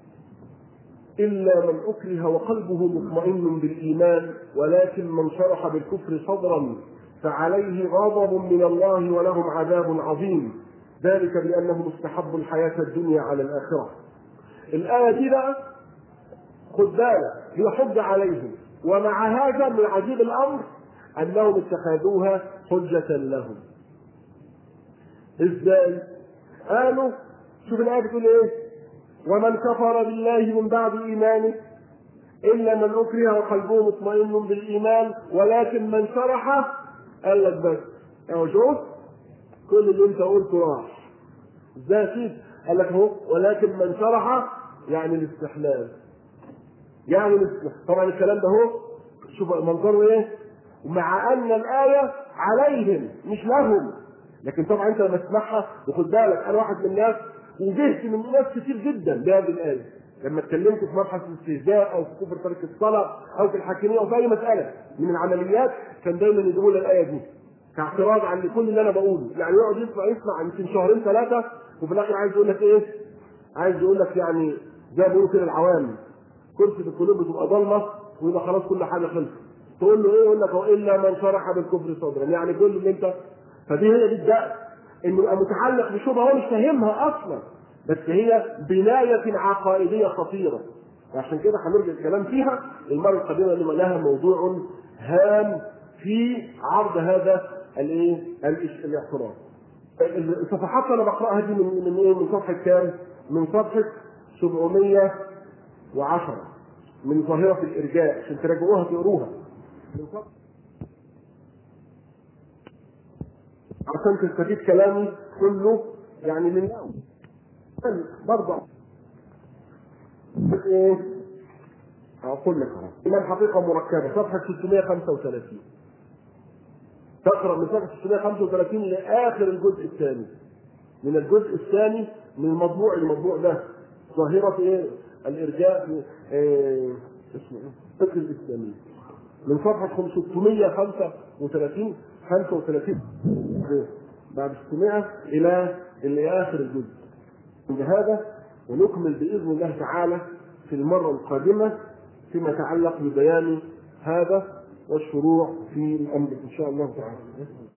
إلا من أكره وقلبه مطمئن بالإيمان ولكن من شرح بالكفر صدرا فعليه غضب من الله ولهم عذاب عظيم ذلك بأنهم استحبوا الحياة الدنيا على الآخرة الآية دي بقى خد بالك هي حجة عليهم ومع هذا من عجيب الأمر أنهم اتخذوها حجة لهم ازاي؟ قالوا شوف الآية بتقول إيه؟ ومن كفر بالله من بعد إيمانه إلا من أكره وقلبه مطمئن بالإيمان ولكن من شرح قال لك بس أهو شوف كل اللي أنت قلته راح ازاي يا سيدي؟ قال لك اهو ولكن من شرح يعني الاستحلال يعني الاستحلال طبعا الكلام ده اهو شوف منظره ايه ومع ان الايه عليهم مش لهم لكن طبعا انت لما تسمعها وخد بالك انا واحد من الناس وجهت من ناس كتير جدا بهذه الايه لما اتكلمت في مبحث الاستهزاء او في كفر ترك الصلاه او في الحاكميه او في اي مساله من العمليات كان دايما يجيبوا لي الايه دي كاعتراض عن كل اللي انا بقوله يعني يقعد يسمع يسمع يمكن شهرين ثلاثه وفي الاخر عايز يقول لك ايه؟ عايز يقول لك يعني زي ما بيقولوا كده العوام كرسي في القلوب بتبقى ضلمه ويبقى خلاص كل حاجه خلصت تقول له ايه يقول لك هو الا من شرح بالكفر صدرا يعني كل اللي انت فدي هي دي الدأس انه يبقى متعلق بشبهه هو مش فاهمها اصلا بس هي بنايه عقائديه خطيره وعشان كده هنرجع الكلام فيها المره القادمه اللي لها موضوع هام في عرض هذا الايه الاعتراض الصفحات اللي انا بقراها دي من من ايه من صفحه كام؟ من صفحه 710 من ظاهره الارجاء عشان تراجعوها تقروها من صفحه عشان تستفيد كلامي كله يعني من برضه ايه؟ اقول لك اهو ايمان حقيقه مركبه صفحه 635 تقرا من صفحه 635 لاخر الجزء الثاني من الجزء الثاني من المطبوع المطبوع ده ظاهره ايه؟ الارجاء في إيه اسمه ايه؟ الفقه الاسلامي من صفحه 635 35 بعد 600 الى الى اخر الجزء بهذا ونكمل باذن الله تعالى في المره القادمه فيما يتعلق ببيان هذا والشروع في الامر ان شاء الله تعالى